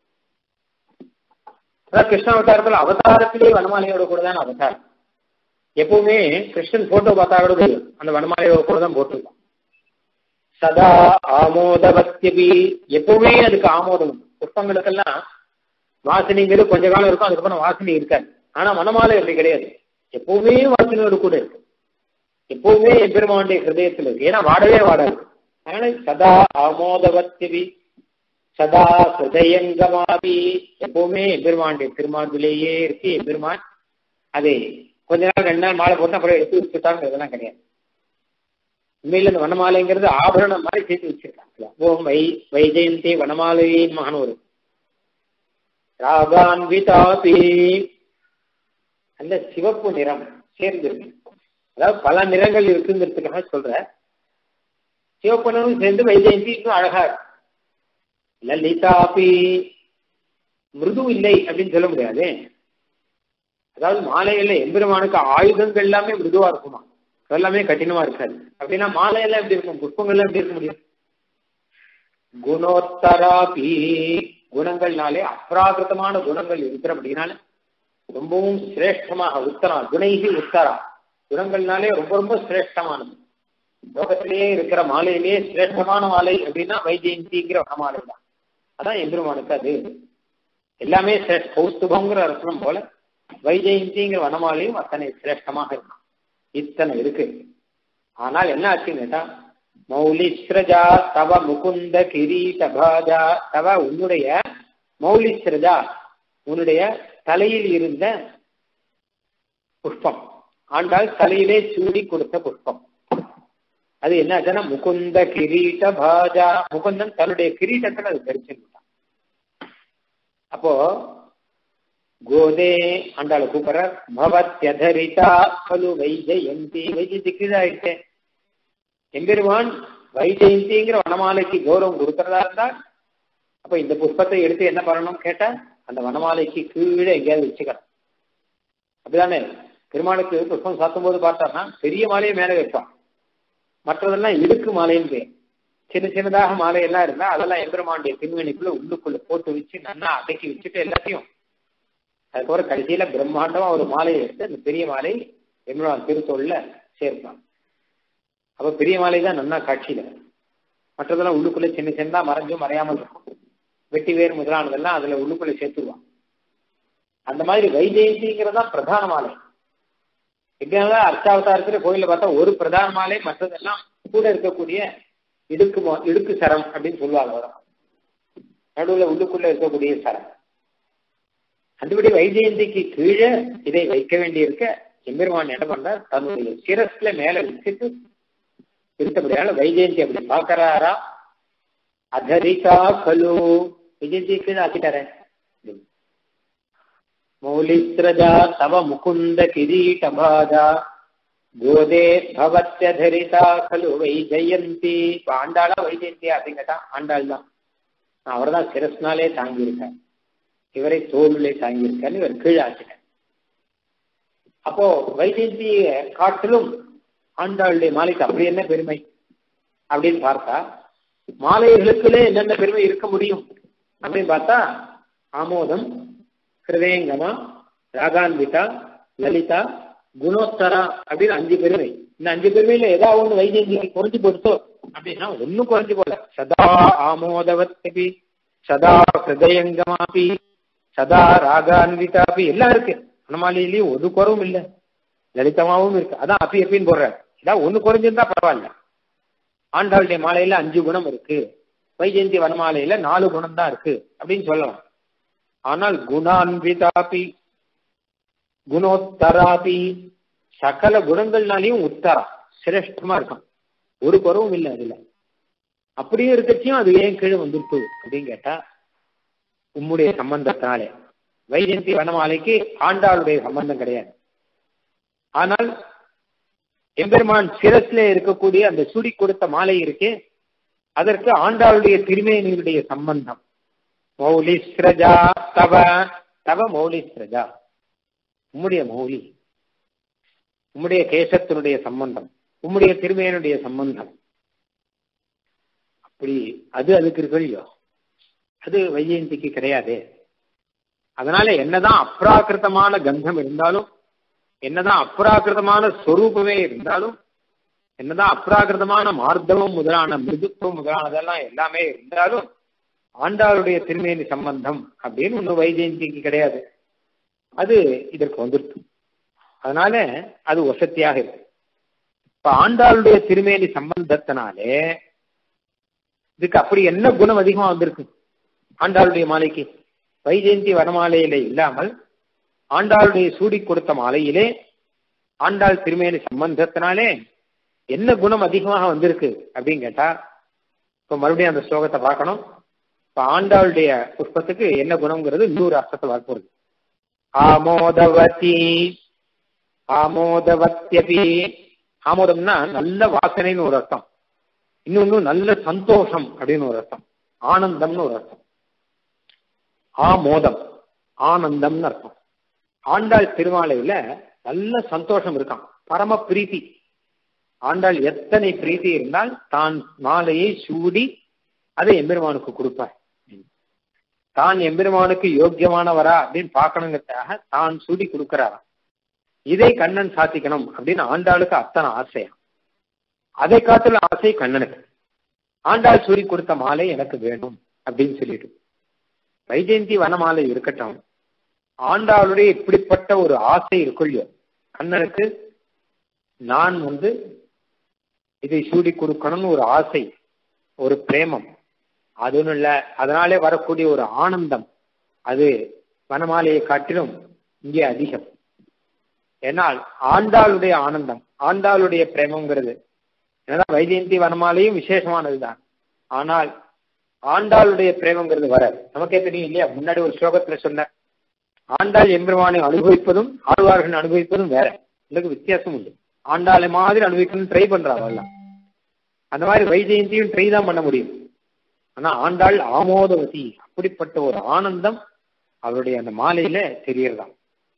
[SPEAKER 1] அதான் கிருஷ்ணாவதாரத்தில் அவதாரத்திலே வனமாலையோட கூட தான் அவதாரம் எப்பவுமே கிருஷ்ணன் போட்டோ பார்த்தா கூட தெரியும் அந்த வனமாலையோட கூட தான் போட்டிருக்கோம் சதா ஆமோதவத்தியபி எப்பவுமே அதுக்கு ஆமோதம் புஷ்பங்களுக்கெல்லாம் வாசனைங்கிறது கொஞ்ச காலம் இருக்கும் அதுக்கப்புறம் வாசனை இருக்காது ஆனா மனமாலை அப்படி கிடையாது எப்பவுமே வாசனையோடு கூட இருக்கு எப்பவுமே எம்பெருமானுடைய ஹிருதயத்தில் இருக்கு ஏன்னா வாடவே வாடாது அதனால சதா ஆமோதவத்திவி சதா ஹிருதயங்கமாவி எப்பவுமே எம்பெருமானுடைய திருமாந்திலேயே இருக்கு எம்பெருமான் அதை கொஞ்ச நாள் ரெண்டு நாள் மாலை போட்டு அப்புறம் எடுத்து வச்சுட்டாங்க இதெல்லாம் கிடையாது உண்மையில இந்த வனமாலைங்கிறது ஆபரணம் மாதிரி சேர்த்து வச்சிருக்காங்க ஓம் வை வைஜெயந்தி வனமாலையின் மகனூர் ராகான்விதாபி அந்த சிவப்பு நிறம் சேர்ந்திருக்கு அதாவது பல நிறங்கள் இருக்குங்கிறதுக்காக சொல்ற சிவப்பு நிறம் சேர்ந்து வைஜெயந்தி இன்னும் அழகா இருக்கு லலிதாபி மிருது இல்லை அப்படின்னு சொல்ல முடியாது அதாவது மாலையில எம்பெருமானுக்கு ஆயுதங்கள் எல்லாமே மிருதுவா இருக்குமா எல்லாமே கடினமா இருக்காது அப்படின்னா மாலையெல்லாம் எப்படி இருக்கும் புஷ்பங்கள்லாம் எப்படி இருக்க முடியும் குணோத்தராபி குணங்கள்னாலே அப்ராகிருதமான குணங்கள் இருக்கிற அப்படின்னால ரொம்பவும் சிரேஷ்டமாக உத்தரா குணைகி உத்தரா குணங்கள்னாலே ரொம்ப ரொம்ப சிரேஷ்டமானது லோகத்திலேயே இருக்கிற மாலையிலேயே சிரேஷ்டமான மாலை அப்படின்னா வைஜெயந்திங்கிற மாலை தான் அதான் எம்பெருமானுக்கு அது எல்லாமே கௌஸ்துபங்கிற ரத்னம் போல வைஜெயந்திங்கிற வனமாலையும் அத்தனை சிரேஷ்டமாக இருக்கும் இத்தனை இருக்கு ஆனால் என்ன ஆச்சுன்னு கேட்டா மௌலிஸ்ரஜா தவ முகுந்த கிரீட பாஜா தவ உன்னுடைய மௌலிஸ்ரஜா உன்னுடைய தலையில் இருந்த புஷ்பம் ஆண்டாள் தலையிலே சூடி கொடுத்த புஷ்பம் அது என்ன முகுந்த கிரீட பாஜா முகுந்தன் தன்னுடைய கிரீட்டத்தில் அது தரிச்சுட்டான் அப்போ கோதே ஆண்டாளை கூப்பிடுற பவத்யதரிதா பலு வைஜெயந்தி வைஜெயந்தி கீழாயிட்டே எம்பெருமான் வைஜெயந்திங்கிற வனமாலைக்கு கௌரவம் கொடுக்கறதா இருந்தா அப்ப இந்த புஷ்பத்தை எடுத்து என்ன பண்ணணும் கேட்டா அந்த வனமாலைக்கு கீழே எங்கேயாவது வச்சுக்கிறோம் அப்படிதானே பெருமாளுக்கு புஷ்பம் சாத்தும் போது பார்த்தான்னா பெரிய மாலையை மேலே வைப்பான் மற்றதெல்லாம் இடுக்கு மாலைன்னு பேர் சின்ன சின்னதாக மாலையெல்லாம் இருந்தா அதெல்லாம் எம்பெருமானுடைய பின்வெளிக்குள்ள உள்ளுக்குள்ள போட்டு வச்சு நல்லா அடக்கி வச்சுட்டு எல்லாத்தையும் அதுக்கப்புறம் கடைசியில பிரம்மாண்டமா ஒரு மாலையை எடுத்து அந்த பெரிய மாலை எம்பெருமான் திருத்தோல்ல சேர்ப்பான் அப்ப பெரிய மாலை தான் நல்லா காட்சியில மற்றதெல்லாம் உள்ளுக்குள்ள சின்ன சின்னதா மறைஞ்சும் மறையாமல் இருக்கும் வெட்டி வேர் முதலானதெல்லாம் அதுல உள்ளுக்குள்ள சேர்த்துருவான் அந்த மாதிரி வைஜெயந்திங்கிறதா பிரதான மாலை எப்படியாவது அர்ச்சாவதாரத்துல கோயில பார்த்தா ஒரு பிரதான மாலை மற்றதெல்லாம் கூட இருக்கக்கூடிய இடுக்கு இடுக்கு சரம் அப்படின்னு சொல்லுவாங்க நடுவுல உள்ளுக்குள்ள இருக்கக்கூடிய சரம் அதுபடி வைஜெயந்திக்கு கீழே இதை வைக்க வேண்டியிருக்க எம்பெருமான் என்ன பண்றார் தன்னுடைய சிரஸ்ல மேல வச்சுட்டு இருந்தபடியால வைஜெயந்தி அப்படி பாக்குறாரா அதரிகா கலு விஜயந்தி கீழே ஆக்கிட்டாரே மௌலித்ரஜா தவ முகுந்த கிரீட்டபாஜா கோதே பவத்யதரிதா கலு வைஜெயந்தி இப்ப ஆண்டாளா வைஜெயந்தி அப்படிங்கட்டா ஆண்டாள் தான் அவர் தான் சிரஸ்னாலே தாங்கியிருக்கார் இவரை தோளிலே தாங்கியிருக்காரு இவர் கீழே ஆக்கிட்டார் அப்போ வைஜெயந்திய காட்டிலும் ஆண்டாளுடைய மாலைக்கு அப்படி என்ன பெருமை அப்படின்னு பார்த்தா மாலைகளுக்குள்ளே என்னென்ன பெருமை இருக்க முடியும் அப்படின்னு பார்த்தா ஆமோதம் ஹிருதயங்கமா ராகான்விதா லலிதா குணோத்தரா அப்படின்னு அஞ்சு பெருமை இந்த அஞ்சு பெருமையில ஏதாவது ஒண்ணு வைஜெயந்திக்கு குறைஞ்சு போடுத்தோ அப்படின்னா ஒன்னும் குறைஞ்சு போல சதா ஆமோதவத்தபி சதா ஹிருதயங்கமாபி சதா ராகான்விதாபி எல்லாம் இருக்கு அனமாலியிலயும் ஒரு குறவும் இல்லை லலிதமாவும் இருக்கு அதான் அப்பி அப்பின்னு போடுறாரு ஏதாவது ஒண்ணு குறைஞ்சிருந்தா பரவாயில்ல ஆண்டாளுடைய மாலையில அஞ்சு குணம் இருக்கு வைஜெயந்தி வனமாலையில நாலு குணம் தான் இருக்கு அப்படின்னு சொல்லலாம் ஆனால் குணான்விதாபி குணோத்தராபி சகல குணங்கள்னாலையும் உத்தரா சிரேஷ்டமா இருக்கும் ஒரு குறவும் இல்லை அதுல அப்படியே இருக்கச்சியும் அது ஏன் கீழே வந்துருக்கு அப்படின்னு கேட்டா உம்முடைய சம்பந்தத்தினாலே வைஜெயந்தி வனமாலைக்கு ஆண்டாளுடைய சம்பந்தம் கிடையாது ஆனால் எம்பெருமான் சிரஸ்ல இருக்கக்கூடிய அந்த சுடி கொடுத்த மாலை இருக்கே அதற்கு ஆண்டாளுடைய திருமேனியுடைய சம்பந்தம் மௌலிஸ்ரஜா தவ தவ மௌலிஸ்ரஜா உம்முடைய மௌலி உம்முடைய கேசத்தினுடைய சம்பந்தம் உம்முடைய திருமேனுடைய சம்பந்தம் அப்படி அது அதுக்கு இருக்கலையோ அது வைஜெயந்திக்கு கிடையாது அதனால என்னதான் அப்ராக்கிருத்தமான கந்தம் இருந்தாலும் என்னதான் அப்ராக்கிருதமான ஸ்வரூபமே இருந்தாலும் என்னதான் அப்ராக்கிருதமான மார்த்தவம் முதலான மிருதுத்துவம் முதலானதெல்லாம் எல்லாமே இருந்தாலும் ஆண்டாளுடைய திருமேனி சம்பந்தம் அப்படின்னு ஒண்ணு வைஜெயந்திக்கு கிடையாது அது இதற்கு வந்துருக்கு அதனால அது வசத்தியாக இருக்கு இப்ப ஆண்டாளுடைய திருமேனி சம்பந்தத்தினாலே இதுக்கு அப்படி என்ன குணம் அதிகமா வந்திருக்கு ஆண்டாளுடைய மாலைக்கு வைஜெயந்தி வனமாலையிலே இல்லாமல் ஆண்டாளுடைய சூடி கொடுத்த மாலையிலே ஆண்டாள் திருமேனி சம்பந்தத்தினாலே என்ன குணம் அதிகமாக வந்திருக்கு அப்படின்னு கேட்டா இப்ப மறுபடியும் அந்த ஸ்லோகத்தை பார்க்கணும் இப்ப ஆண்டாளுடைய புஷ்பத்துக்கு என்ன குணம்ங்கிறது இன்னொரு அர்த்தத்தை வரப்போகுது ஆமோதவதி ஆமோதவத்யபி ஆமோதம்னா நல்ல வாசனைன்னு ஒரு அர்த்தம் இன்னொன்னு நல்ல சந்தோஷம் அப்படின்னு ஒரு அர்த்தம் ஆனந்தம்னு ஒரு அர்த்தம் ஆமோதம் ஆனந்தம்னு அர்த்தம் ஆண்டாள் திருமாலையில நல்ல சந்தோஷம் இருக்கான் பரம பிரீத்தி ஆண்டாள் எத்தனை பிரீத்தி இருந்தால் தான் மாலையை சூடி அதை எம்பெருமானுக்கு கொடுப்பார் தான் எம்பெருமானுக்கு யோக்கியமானவரா அப்படின்னு பார்க்கணுங்கிறதுக்காக தான் சூடி கொடுக்கிறாராம் இதை கண்ணன் சாத்திக்கணும் அப்படின்னு ஆண்டாளுக்கு அத்தனை ஆசையா அதை காத்துல ஆசை கண்ணனுக்கு ஆண்டாள் சூடி கொடுத்த மாலை எனக்கு வேணும் அப்படின்னு சொல்லிட்டு வைஜெயந்தி வனமாலை இருக்கட்டும் ஆண்டாளுடைய இப்படிப்பட்ட ஒரு ஆசை இருக்குள்ளோ கண்ணனுக்கு நான் வந்து இதை சூடி கொடுக்கணும்னு ஒரு ஆசை ஒரு பிரேமம் அது ஒன்றும் இல்லை அதனாலே வரக்கூடிய ஒரு ஆனந்தம் அது வனமாலையை காட்டிலும் இங்கே அதிகம் ஏன்னால் ஆண்டாளுடைய ஆனந்தம் ஆண்டாளுடைய பிரேமங்கிறது ஏன்னா வைஜெயந்தி வனமாலையும் விசேஷமானதுதான் ஆனால் ஆண்டாளுடைய பிரேமங்கிறது வராது நமக்கே தெரியும் இல்லையா முன்னாடி ஒரு ஸ்லோகத்துல சொன்ன ஆண்டாள் எம்பெருமானை அனுபவிப்பதும் ஆழ்வார்கள் அனுபவிப்பதும் வேற இதுக்கு வித்தியாசம் உண்டு ஆண்டாளை மாதிரி அனுபவிக்கணும்னு ட்ரை பண்றாங்கல்லாம் அந்த மாதிரி வைஜெயந்தியும் ட்ரை தான் பண்ண முடியும் ஆனா ஆண்டாள் ஆமோதவதி அப்படிப்பட்ட ஒரு ஆனந்தம் அவருடைய அந்த மாலையில தெரியறதாம்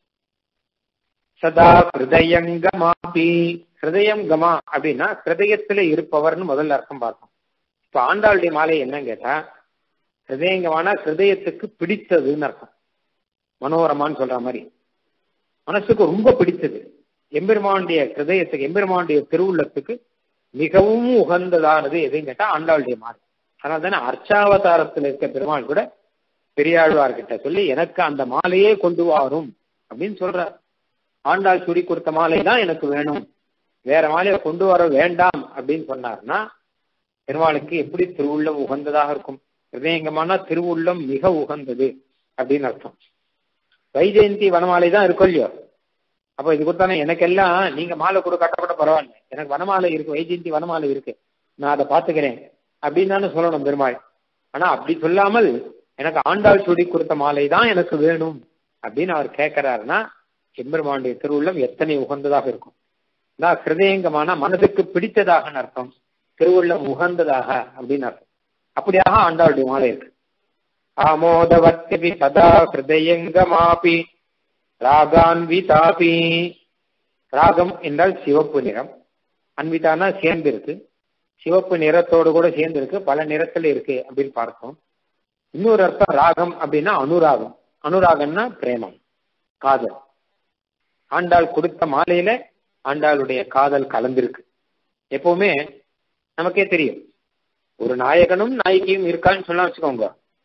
[SPEAKER 1] சதா ஹிருதயங்கமாபி ஹிருதயம் கமா அப்படின்னா ஹிருதயத்துல இருப்பவர்னு முதல்ல அர்த்தம் பார்த்தோம் இப்ப ஆண்டாளுடைய மாலை என்னன்னு கேட்டா ஹிருதயங்கமான ஹிருதயத்துக்கு பிடித்ததுன்னு அர்த்தம் மனோரமான்னு சொல்ற மாதிரி மனசுக்கு ரொம்ப பிடித்தது எம்பெருமானுடைய ஹிருதயத்துக்கு எம்பெருமானுடைய திருவுள்ளத்துக்கு மிகவும் உகந்ததானது எதுன்னு கேட்டா ஆண்டாளுடைய மாலை அதனால தானே அர்ச்சாவதாரத்தில் இருக்க பெருமாள் கூட பெரியாழ்வார்கிட்ட சொல்லி எனக்கு அந்த மாலையே கொண்டு வாரும் அப்படின்னு சொல்றார் ஆண்டாள் சுடி கொடுத்த மாலை தான் எனக்கு வேணும் வேற மாலையை கொண்டு வர வேண்டாம் அப்படின்னு சொன்னார்னா பெருமாளுக்கு எப்படி திருவுள்ளம் உகந்ததாக இருக்கும் ஹிருதயங்கமான திருவுள்ளம் மிக உகந்தது அப்படின்னு அர்த்தம் வைஜெயந்தி வனமாலை தான் இருக்கும் இல்லையோ அப்போ இது கொடுத்தானே எனக்கெல்லாம் நீங்க மாலை கூட கட்டப்பட பரவாயில்ல எனக்கு வனமாலை இருக்கு வைஜெயந்தி வனமாலை இருக்கு நான் அதை பாத்துக்கிறேன் அப்படின்னு தானே சொல்லணும் பெருமாள் ஆனா அப்படி சொல்லாமல் எனக்கு ஆண்டாள் சுடி கொடுத்த மாலை தான் எனக்கு வேணும் அப்படின்னு அவர் கேட்கிறாருன்னா எம்பெருமானுடைய திருவுள்ளம் எத்தனை உகந்ததாக இருக்கும் நான் ஹிருதயங்கமான மனதுக்கு பிடித்ததாக அர்த்தம் திருவுள்ளம் உகந்ததாக அப்படின்னு அர்த்தம் அப்படியாக ஆண்டாளுடைய மாலை இருக்கு ஆமோதவத்தியபி சதா ஹிருதயங்கமாபி ராகான்விதாபி ராகம் என்றால் சிவப்பு நிறம் அன்விதானா சேர்ந்து இருக்கு சிவப்பு நிறத்தோடு கூட சேர்ந்து இருக்கு பல நிறத்துல இருக்கு அப்படின்னு பார்த்தோம் இன்னொரு அர்த்தம் ராகம் அப்படின்னா அனுராகம் அனுராகம்னா பிரேமம் காதல் ஆண்டாள் கொடுத்த மாலையில ஆண்டாளுடைய காதல் கலந்திருக்கு எப்பவுமே நமக்கே தெரியும் ஒரு நாயகனும் நாயகியும் இருக்கான்னு சொன்னா வச்சுக்கோங்க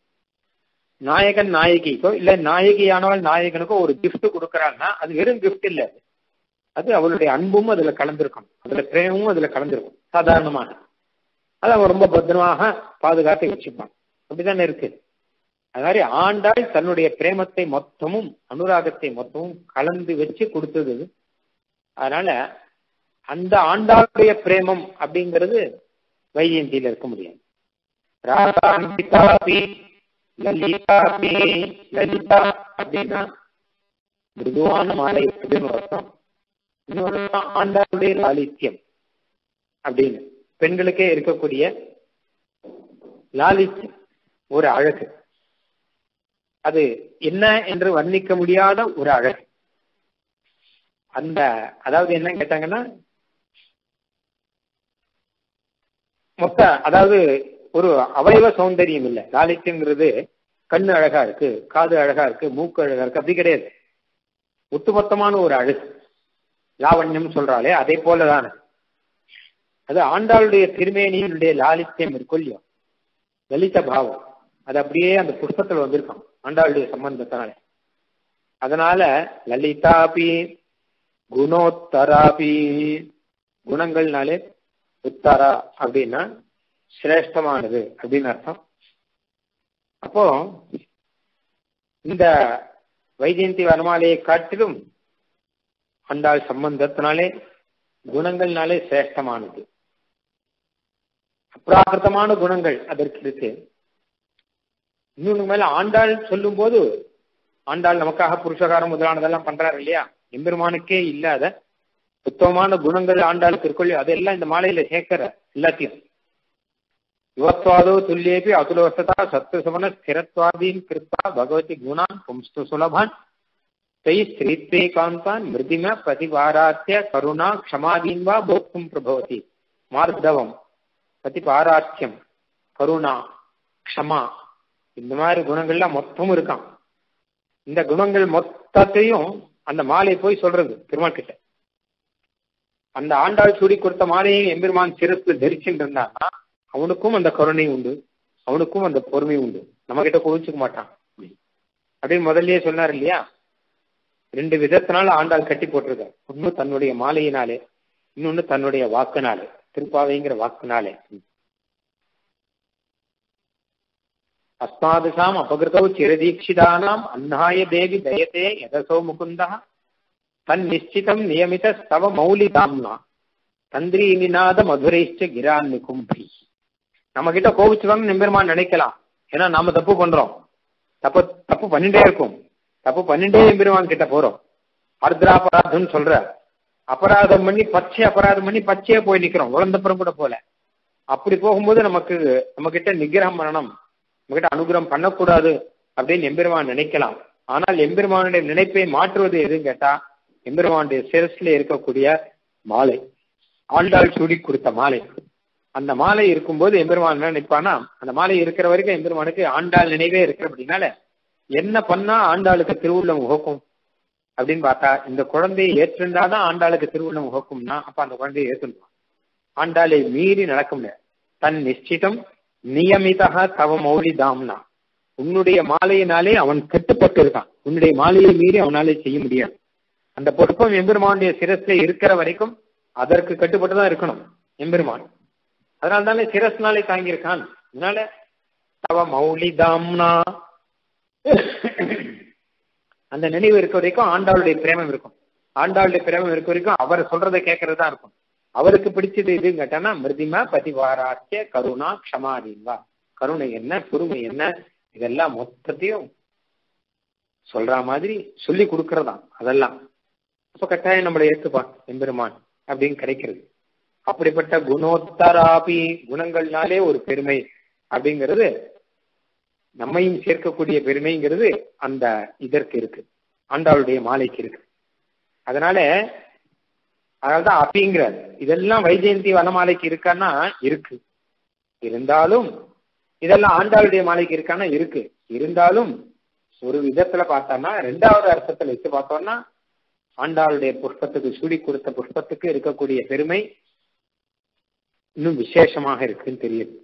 [SPEAKER 1] நாயகன் நாயகிக்கோ இல்ல நாயகியானவள் நாயகனுக்கோ ஒரு கிஃப்ட் கொடுக்கறான்னா அது வெறும் கிஃப்ட் இல்ல அது அவளுடைய அன்பும் அதுல கலந்திருக்கும் அதுல பிரேமமும் அதுல கலந்திருக்கும் சாதாரணமாக அதை அவன் ரொம்ப பத்திரமாக பாதுகாத்து வச்சுப்பான் அப்படித்தானே இருக்கு அது மாதிரி ஆண்டாள் தன்னுடைய பிரேமத்தை மொத்தமும் அனுராகத்தை மொத்தமும் கலந்து வச்சு கொடுத்தது அதனால அந்த ஆண்டாளுடைய பிரேமம் அப்படிங்கிறது வைஜெயந்தியில இருக்க முடியாது லலிதாபி லலிதா அப்படின்னா மிருதுவான மாலை அப்படின்னு அர்த்தம் இன்னொரு ஆண்டாளுடைய லாலித்யம் அப்படின்னு பெண்களுக்கே இருக்கக்கூடிய லாலித்யம் ஒரு அழகு அது என்ன என்று வர்ணிக்க முடியாத ஒரு அழகு அந்த அதாவது என்ன கேட்டாங்கன்னா மொத்த அதாவது ஒரு அவயவ சௌந்தரியம் இல்லை லாலித்யங்கிறது கண்ணு அழகா இருக்கு காது அழகா இருக்கு மூக்கு அழகா இருக்கு அப்படி கிடையாது ஒட்டுமொத்தமான ஒரு அழகு லாவண்யம் சொல்றாளே அதே போலதான் அது ஆண்டாளுடைய திருமேனியினுடைய லாலித்யம் இருக்கும் இல்லையோ லலித பாவம் அது அப்படியே அந்த புஷ்பத்தில் வந்திருக்கும் ஆண்டாளுடைய சம்பந்தத்தினால அதனால லலிதாபி குணோத்தராபி குணங்கள்னாலே உத்தாரா அப்படின்னா சிரேஷ்டமானது அப்படின்னு அர்த்தம் அப்போ இந்த வைஜெயந்தி வனமாலையை காட்டிலும் ஆண்டாள் சம்பந்தத்தினாலே குணங்கள்னாலே சிரேஷ்டமானது அப்ராகிருத்தமான குணங்கள் அதற்கு இருக்கு இன்னொன்று மேல ஆண்டாள் சொல்லும் போது ஆண்டாள் நமக்காக புருஷகாரம் முதலானதெல்லாம் பண்றாரு இல்லையா எம்பெருமானுக்கே இல்லாத உத்தமமான குணங்கள் ஆண்டாளுக்கு இருக்கொள்ளி அதெல்லாம் இந்த மாலையில சேர்க்கிற எல்லாத்தையும் யுவத்வாதோ துல்லியேபி அதுலவசதா சத்துவசமன ஸ்திரத்வாதீன் கிருத்தா பகவதி குணான் பும்ஸ்து சுலபான் தை ஸ்ரீத்வே காந்தான் மிருதிம பிரதிபாராத்திய கருணா க்ஷமாதீன் வா போக்தும் பிரபவதி மார்தவம் பிரதிபாராத்தியம் கருணா க்ஷமா இந்த மாதிரி குணங்கள்லாம் மொத்தமும் இருக்கான் இந்த குணங்கள் மொத்தத்தையும் அந்த மாலை போய் சொல்றது பெருமாள் கிட்ட அந்த ஆண்டாள் சூடி கொடுத்த மாலையை எம்பெருமான் சிறப்பு தரிச்சுட்டு இருந்தான்னா அவனுக்கும் அந்த கருணை உண்டு அவனுக்கும் அந்த பொறுமை உண்டு நம்ம கிட்ட கோவிச்சுக்க மாட்டான் அப்படின்னு முதல்லயே சொன்னார் இல்லையா ரெண்டு விதத்தினால ஆண்டாள் கட்டி போட்டிருக்கார் ஒன்னு தன்னுடைய மாலையினாலே இன்னொன்னு தன்னுடைய வாக்குனாலே திருப்பாவைங்கிற வாக்குனாலே அஸ்மாதுஷாம் அபகிருதௌ சிரதீட்சிதானாம் அன்னாய தேவி தயத்தே யதசோ முகுந்தா தன் நிச்சிதம் நியமித ஸ்தவ மௌலிதாம்னா தந்திரி நிநாத மதுரைஷ்ட கிரான் நிகும்பி நம்ம கிட்ட கோவிச்சுவாங்க நிம்பெருமான் நினைக்கலாம் ஏன்னா நாம தப்பு பண்றோம் தப்பு தப்பு பண்ணிட்டே இருக்கும் தப்பு பண்ணிட்டே எம்பெருமான் கிட்ட போறோம் அர்திராபராதம் சொல்ற அபராதம் பண்ணி பச்சை அபராதம் பண்ணி பச்சையே போய் நிக்கிறோம் உழந்தப்புறம் கூட போல அப்படி போகும்போது நமக்கு நம்ம கிட்ட நிகிரகம் பண்ணணும் நம்ம கிட்ட அனுகிரகம் பண்ணக்கூடாது அப்படின்னு எம்பெருமான் நினைக்கலாம் ஆனால் எம்பெருமானுடைய நினைப்பை மாற்றுவது எதுன்னு கேட்டா எம்பெருமானுடைய சிரஸ்ல இருக்கக்கூடிய மாலை ஆண்டாள் சூடி கொடுத்த மாலை அந்த மாலை இருக்கும்போது எம்பெருமான் என்ன நினைப்பானா அந்த மாலை இருக்கிற வரைக்கும் எம்பெருமானுக்கு ஆண்டாள் நினைவே இருக்கிற அப்படின்னால என்ன பண்ணா ஆண்டாளுக்கு திருவுள்ளம் உகக்கும் அப்படின்னு பார்த்தா இந்த குழந்தையை ஏற்றிருந்தாதான் ஆண்டாளுக்கு திருவுள்ளம் உகக்கும்னா அப்ப அந்த குழந்தையை ஏற்றுடுவான் ஆண்டாளை மீறி நடக்க முடியாது தன் நிச்சிதம் நியமிதா தவ மௌலி தாம்னா உன்னுடைய மாலையினாலே அவன் கட்டுப்பட்டு இருக்கான் உன்னுடைய மாலையை மீறி அவனாலே செய்ய முடியாது அந்த பொறுப்பம் எம்பெருமானுடைய சிரஸ்ல இருக்கிற வரைக்கும் அதற்கு கட்டுப்பட்டு தான் இருக்கணும் எம்பெருமான் அதனால தானே சிரஸ்னாலே தாங்கியிருக்கான் அதனால தவ மௌலி தாம்னா அந்த நினைவு இருக்க வரைக்கும் ஆண்டாளுடைய பிரேமம் இருக்கும் ஆண்டாளுடைய பிரேமம் இருக்க வரைக்கும் அவர் சொல்றதை கேட்கறது தான் இருக்கும் அவருக்கு பிடிச்சது எதுன்னு கேட்டானா மிருதிமா பதிவாராத்திய கருணா க்ஷமாதீன்வா கருணை என்ன பொறுமை என்ன இதெல்லாம் மொத்தத்தையும் சொல்ற மாதிரி சொல்லி கொடுக்கறதா அதெல்லாம் அப்ப கட்டாயம் நம்மளை ஏத்துப்பான் எம்பெருமான் அப்படின்னு கிடைக்கிறது அப்படிப்பட்ட குணோத்தராபி குணங்கள்னாலே ஒரு பெருமை அப்படிங்கிறது நம்மையும் சேர்க்கக்கூடிய பெருமைங்கிறது அந்த இதற்கு இருக்கு ஆண்டாளுடைய மாலைக்கு இருக்கு அதனால அதனால்தான் அப்பிங்கிறார் இதெல்லாம் வைஜெயந்தி வனமாலைக்கு இருக்கான்னா இருக்கு இருந்தாலும் இதெல்லாம் ஆண்டாளுடைய மாலைக்கு இருக்கான்னா இருக்கு இருந்தாலும் ஒரு விதத்துல பார்த்தோம்னா ரெண்டாவது அர்த்தத்துல வச்சு பார்த்தோம்னா ஆண்டாளுடைய புஷ்பத்துக்கு சூடி கொடுத்த புஷ்பத்துக்கு இருக்கக்கூடிய பெருமை இன்னும் விசேஷமாக இருக்குன்னு தெரியுது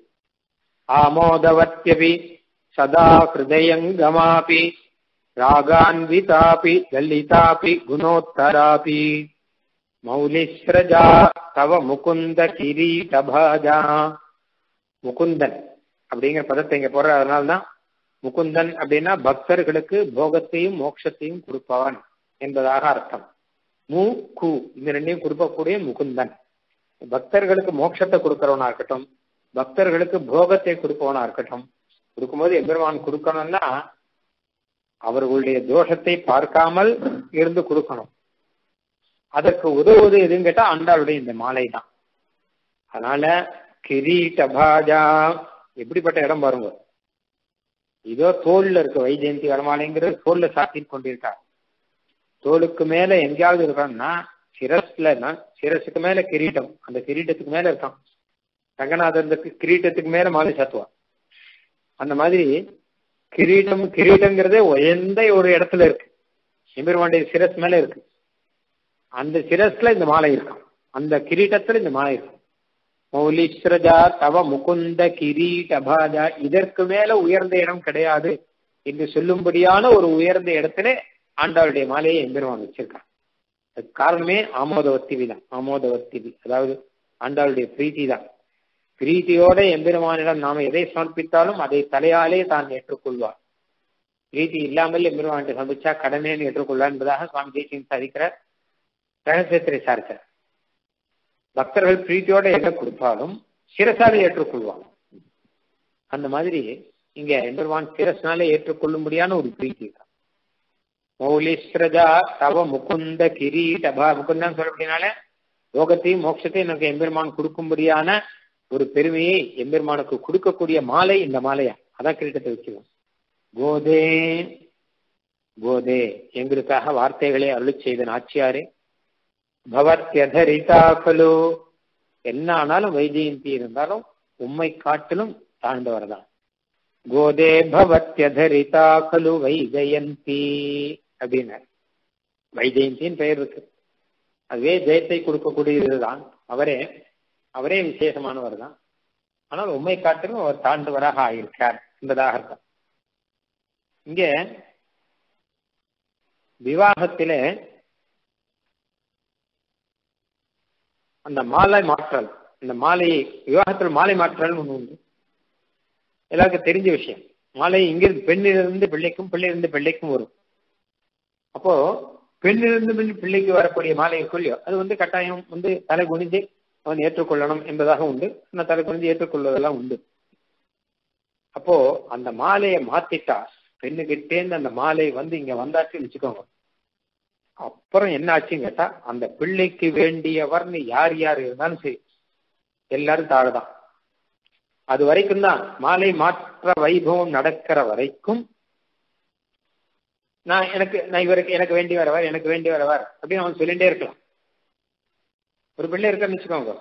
[SPEAKER 1] ஆமோதவத்யபி சதா ஹிருதயங்கமாபி ராகான்விதாபி லலிதாபி குணோத்தராபி மௌலிஸ்ரஜா தவ முகுந்த கிரீடபாஜா முகுந்தன் அப்படிங்கிற பதத்தை இங்க போடுற அதனால்தான் முகுந்தன் அப்படின்னா பக்தர்களுக்கு போகத்தையும் மோட்சத்தையும் கொடுப்பவன் என்பதாக அர்த்தம் மு கு இந்த ரெண்டையும் கொடுக்கக்கூடிய முகுந்தன் பக்தர்களுக்கு மோட்சத்தை கொடுக்கறவனா இருக்கட்டும் பக்தர்களுக்கு போகத்தை கொடுப்பவனா இருக்கட்டும் கொடுக்கும்போது எம்பெருமான் கொடுக்கணும்னா அவர்களுடைய தோஷத்தை பார்க்காமல் இருந்து கொடுக்கணும் அதற்கு உதவுவது எதுன்னு கேட்டா ஆண்டாளுடைய இந்த மாலை தான் அதனால கிரீட பாஜா எப்படிப்பட்ட இடம் பாருங்க இதோ தோல்ல இருக்கு வைஜெயந்தி வரமாலைங்கிறது தோல்ல சாத்தி கொண்டிருக்கார் தோலுக்கு மேல எங்கேயாவது இருக்கான்னா சிரஸ்ல சிரஸுக்கு மேல கிரீட்டம் அந்த கிரீட்டத்துக்கு மேல இருக்கான் ரங்கநாதனுக்கு கிரீட்டத்துக்கு மேல மாலை சாத்துவான் அந்த மாதிரி கிரீடம் கிரீடங்கிறதே உயர்ந்த ஒரு இடத்துல இருக்கு எம்பெருமானுடைய சிரஸ் மேல இருக்கு அந்த சிரஸ்ல இந்த மாலை இருக்கும் அந்த கிரீட்டத்துல இந்த மாலை இருக்கும் மௌலீஸ்வரஜா தவ முகுந்த கிரீட பாஜா இதற்கு மேல உயர்ந்த இடம் கிடையாது என்று சொல்லும்படியான ஒரு உயர்ந்த இடத்துல ஆண்டாளுடைய மாலையை எம்பெருமான் வச்சிருக்கான் அதுக்கு காரணமே ஆமோதவத்திவி தான் ஆமோதவத்திவி அதாவது ஆண்டாளுடைய பிரீத்தி தான் பிரீத்தியோட எம்பெருமானிடம் நாம எதை சமர்ப்பித்தாலும் அதை தலையாலே தான் ஏற்றுக்கொள்வார் பிரீத்தி இல்லாமல் எம்பெருமானிட்ட சமர்ப்பிச்சா கடனேன்னு ஏற்றுக்கொள்வார் என்பதாக சுவாமி தேசியம் சாதிக்கிறார் ரகசியத்திரை சார்க்கிறார் பக்தர்கள் பிரீத்தியோட எதை கொடுத்தாலும் சிரசால ஏற்றுக்கொள்வாங்க அந்த மாதிரி இங்க எம்பெருமான் சிரஸ்னாலே ஏற்றுக்கொள்ளும்படியான ஒரு பிரீத்தி தான் மௌலிஸ்ரஜா தவ முகுந்த கிரீடபா முகுந்தான் சொல்லப்படினால லோகத்தையும் மோட்சத்தையும் எனக்கு எம்பெருமான் கொடுக்கும்படியான ஒரு பெருமையை எம்பெருமானுக்கு கொடுக்கக்கூடிய மாலை இந்த மாலையா அதான் கிரீட்டத்தை வச்சுக்கோம் கோதே கோதே எங்களுக்காக வார்த்தைகளை அருளி செய்த நாச்சியாரே பவத்யதரிதா கலு என்ன ஆனாலும் வைஜெயந்தி இருந்தாலும் உம்மை காட்டிலும் தாழ்ந்தவர் தான் கோதே பவத்யதரிதா கலு வைஜெயந்தி அப்படின்னார் வைஜெயந்தின்னு பெயர் இருக்கு அதுவே ஜெயத்தை கொடுக்கக்கூடியதுதான் அவரே அவரே விசேஷமானவர் தான் ஆனால் உண்மை காட்டிலும் அவர் தாழ்ந்தவராக ஆயிருக்கார் என்பதாக அர்த்தம் இங்க விவாகத்திலே அந்த மாலை மாற்றல் இந்த மாலையை விவாகத்தில் மாலை மாற்றல் ஒன்று உண்டு எல்லாருக்கும் தெரிஞ்ச விஷயம் மாலை இங்கிருந்து பெண்ணிலிருந்து பிள்ளைக்கும் பிள்ளையிலிருந்து பிள்ளைக்கும் வரும் அப்போ பெண்ணிலிருந்து பெண் பிள்ளைக்கு வரக்கூடிய மாலை கொல்லியோ அது வந்து கட்டாயம் வந்து தலை குனிஞ்சு அவன் ஏற்றுக்கொள்ளணும் என்பதாக உண்டு அந்த தலை குனிஞ்சு ஏற்றுக்கொள்வதெல்லாம் உண்டு அப்போ அந்த மாலையை மாத்திட்டா பெண்ணுகிட்டேந்து அந்த மாலை வந்து இங்க வந்தாச்சுன்னு வச்சுக்கோங்க அப்புறம் என்ன ஆச்சுன்னு கேட்டா அந்த பிள்ளைக்கு வேண்டியவர்னு யார் யார் இருந்தாலும் சரி எல்லாரும் தாழ்தான் அது வரைக்கும் தான் மாலை மாற்ற வைபவம் நடக்கிற வரைக்கும் நான் எனக்கு நான் இவருக்கு எனக்கு வேண்டி வரவர் எனக்கு வேண்டி வரவர் அப்படின்னு அவன் சொல்லிட்டே இருக்கலாம் ஒரு பிள்ளை இருக்கான்னு வச்சுக்கோங்க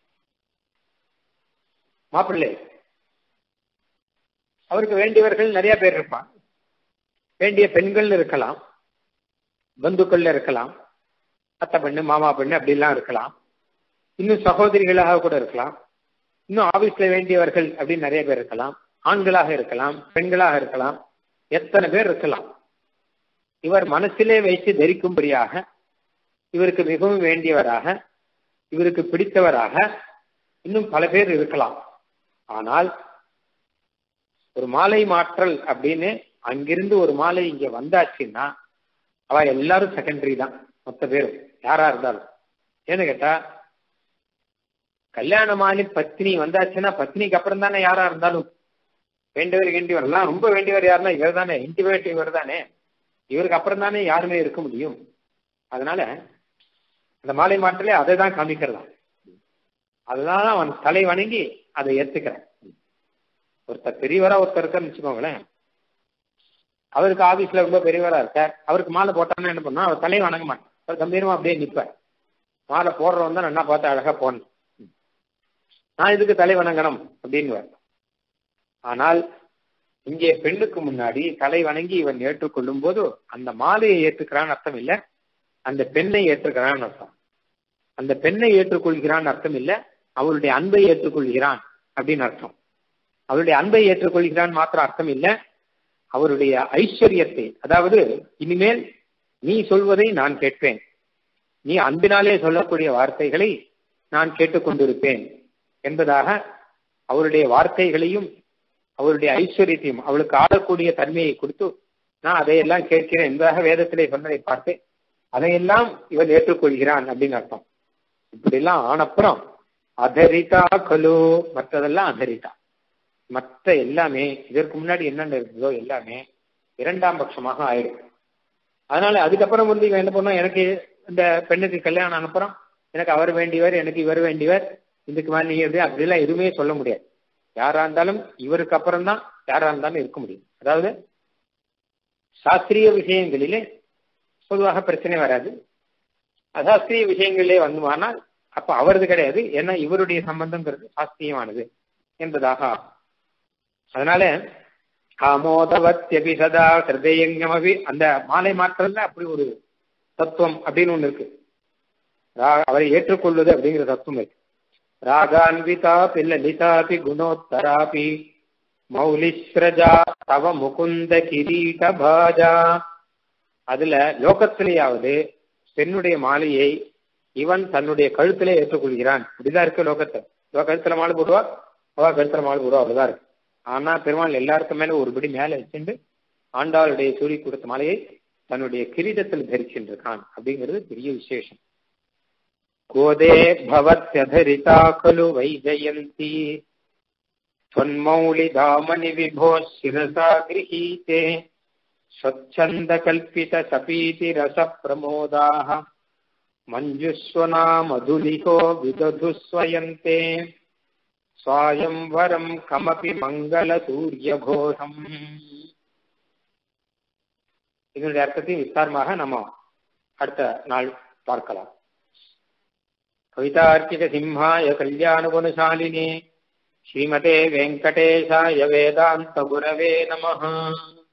[SPEAKER 1] மாப்பிள்ளை அவருக்கு வேண்டியவர்கள் நிறைய பேர் இருப்பான் வேண்டிய பெண்கள் இருக்கலாம் பந்துக்கள் இருக்கலாம் அத்தை பெண்ணு மாமா பெண்ணு அப்படிலாம் இருக்கலாம் இன்னும் சகோதரிகளாக கூட இருக்கலாம் இன்னும் ஆபீஸ்ல வேண்டியவர்கள் அப்படின்னு நிறைய பேர் இருக்கலாம் ஆண்களாக இருக்கலாம் பெண்களாக இருக்கலாம் எத்தனை பேர் இருக்கலாம் இவர் மனசிலே வைத்து தரிக்கும்படியாக இவருக்கு மிகவும் வேண்டியவராக இவருக்கு பிடித்தவராக இன்னும் பல பேர் இருக்கலாம் ஆனால் ஒரு மாலை மாற்றல் அப்படின்னு அங்கிருந்து ஒரு மாலை இங்க வந்தாச்சுன்னா அவ எல்லாரும் செகண்டரி தான் மொத்த பேரும் யாரா இருந்தாலும் ஏன்னு கேட்டா கல்யாண மாலை பத்னி வந்தாச்சுன்னா பத்னிக்கு அப்புறம் தானே யாரா இருந்தாலும் வேண்டியவர் வேண்டியவர் எல்லாம் ரொம்ப வேண்டியவர் யாருன்னா இவர் தானே இன்டிமேட் இவர் தானே இவருக்கு அப்புறம் தானே யாருமே இருக்க முடியும் அதனால அந்த மாலை மாற்றலே அதை தான் காமிக்கிறதா அதுதான் அவன் தலை வணங்கி அதை ஏத்துக்கிறான் ஒருத்தர் பெரியவரா ஒருத்தர் இருக்காருன்னு வச்சுக்கோங்களேன் அவருக்கு ஆபீஸ்ல ரொம்ப பெரியவரா இருக்கார் அவருக்கு மாலை போட்டான்னு என்ன பண்ணா அவர் தலையை வணங்க மாட்டார் அவர் கம்பீரமா அப்படியே நிற்பார் மாலை போடுறவன் தான் நல்லா பார்த்து அழகா போடணும் நான் இதுக்கு தலை வணங்கணும் அப்படின்னு ஆனால் இங்கே பெண்ணுக்கு முன்னாடி தலை வணங்கி இவன் ஏற்றுக்கொள்ளும் போது அந்த மாலையை ஏற்றுக்கிறான்னு அர்த்தம் இல்ல அந்த பெண்ணை ஏற்றுக்கிறான்னு அர்த்தம் அந்த பெண்ணை ஏற்றுக்கொள்கிறான் அர்த்தம் இல்ல அவளுடைய அன்பை ஏற்றுக்கொள்கிறான் அப்படின்னு அர்த்தம் அவருடைய அன்பை ஏற்றுக்கொள்கிறான் மாத்திரம் அர்த்தம் இல்ல அவருடைய ஐஸ்வர்யத்தை அதாவது இனிமேல் நீ சொல்வதை நான் கேட்பேன் நீ அன்பினாலே சொல்லக்கூடிய வார்த்தைகளை நான் கேட்டுக்கொண்டிருப்பேன் என்பதாக அவருடைய வார்த்தைகளையும் அவருடைய ஐஸ்வர்யத்தையும் அவளுக்கு ஆடக்கூடிய தன்மையை கொடுத்து நான் அதையெல்லாம் கேட்கிறேன் என்பதாக வேதத்திலே சொன்னதை பார்த்து அதையெல்லாம் இவன் ஏற்றுக்கொள்கிறான் அப்படின்னு அர்த்தம் இப்படிலாம் ஆனப்புறம் அதரிதா கலு மற்றதெல்லாம் அதரிதா மற்ற எல்லாமே இதற்கு முன்னாடி என்னென்ன இருந்ததோ எல்லாமே இரண்டாம் பட்சமாக ஆயிடும் அதனால அதுக்கப்புறம் வந்து இவன் என்ன பண்ணோம் எனக்கு இந்த பெண்ணுக்கு கல்யாணம் அனுப்புறோம் எனக்கு அவர் வேண்டியவர் எனக்கு இவர் வேண்டியவர் இதுக்கு மேலே நீ எப்படி அப்படிலாம் எதுவுமே சொல்ல முடியாது யாரா இருந்தாலும் இவருக்கு அப்புறம் தான் யாரா இருந்தாலும் இருக்க முடியும் அதாவது சாஸ்திரிய விஷயங்களிலே பொதுவாக பிரச்சனை வராது அசாஸ்திரிய விஷயங்களிலே வந்துமானால் அப்ப அவரது கிடையாது ஏன்னா இவருடைய சம்பந்தங்கிறது சாஸ்திரியமானது என்பதாக ஆகும் அதனால காமோதவத்யபி சதா ஹிருதயங்கமபி அந்த மாலை மாற்றல்ல அப்படி ஒரு தத்துவம் அப்படின்னு ஒண்ணு இருக்கு அவரை ஏற்றுக்கொள்வது அப்படிங்கிற தத்துவம் இருக்கு ராகான்விதாபி லலிதாபி குணோத்தராபி மௌலிஸ்ரஜா தவ முகுந்த கிரீட பாஜா அதுல லோகத்திலேயாவது பெண்ணுடைய மாலையை இவன் தன்னுடைய கழுத்திலே ஏற்றுக்கொள்கிறான் இப்படிதான் இருக்கு லோகத்தை இவ கழுத்துல மாலை போடுவா அவ கருத்தர மாலை உருவம் அவ்வளவுதான் இருக்கு ஆனா பெருமாள் எல்லாருக்கும் மேல ஒருபடி மேல வச்சுட்டு ஆண்டாளுடைய சூரிய கொடுத்த மாலையை தன்னுடைய கிரீடத்தில் தரிச்சுருக்கான் அப்படிங்கிறது பெரிய விசேஷம் கோதே பவத்யதரிதா கலு வைஜயந்தி त्वन्मौलिधामनि विभो शिरसा गृहीते स्वच्छन्दकल्पितसपीतिरसप्रमोदाः मञ्जुस्वना मधुलिको विदधुस्वयन्ते स्वायंवरम् कमपि மங்களதூரியഘോஷம் இதனுடைய அர்த்தத்தை விஸ்தாரமாக நம்ம அடுத்த நாள் பார்க்கலாம் கவிதார்க்கிக சிம்ஹாய கல்யாண குணசாலினே श्रीमते वेङ्कटेशाय वेदान्तगुरवे नमः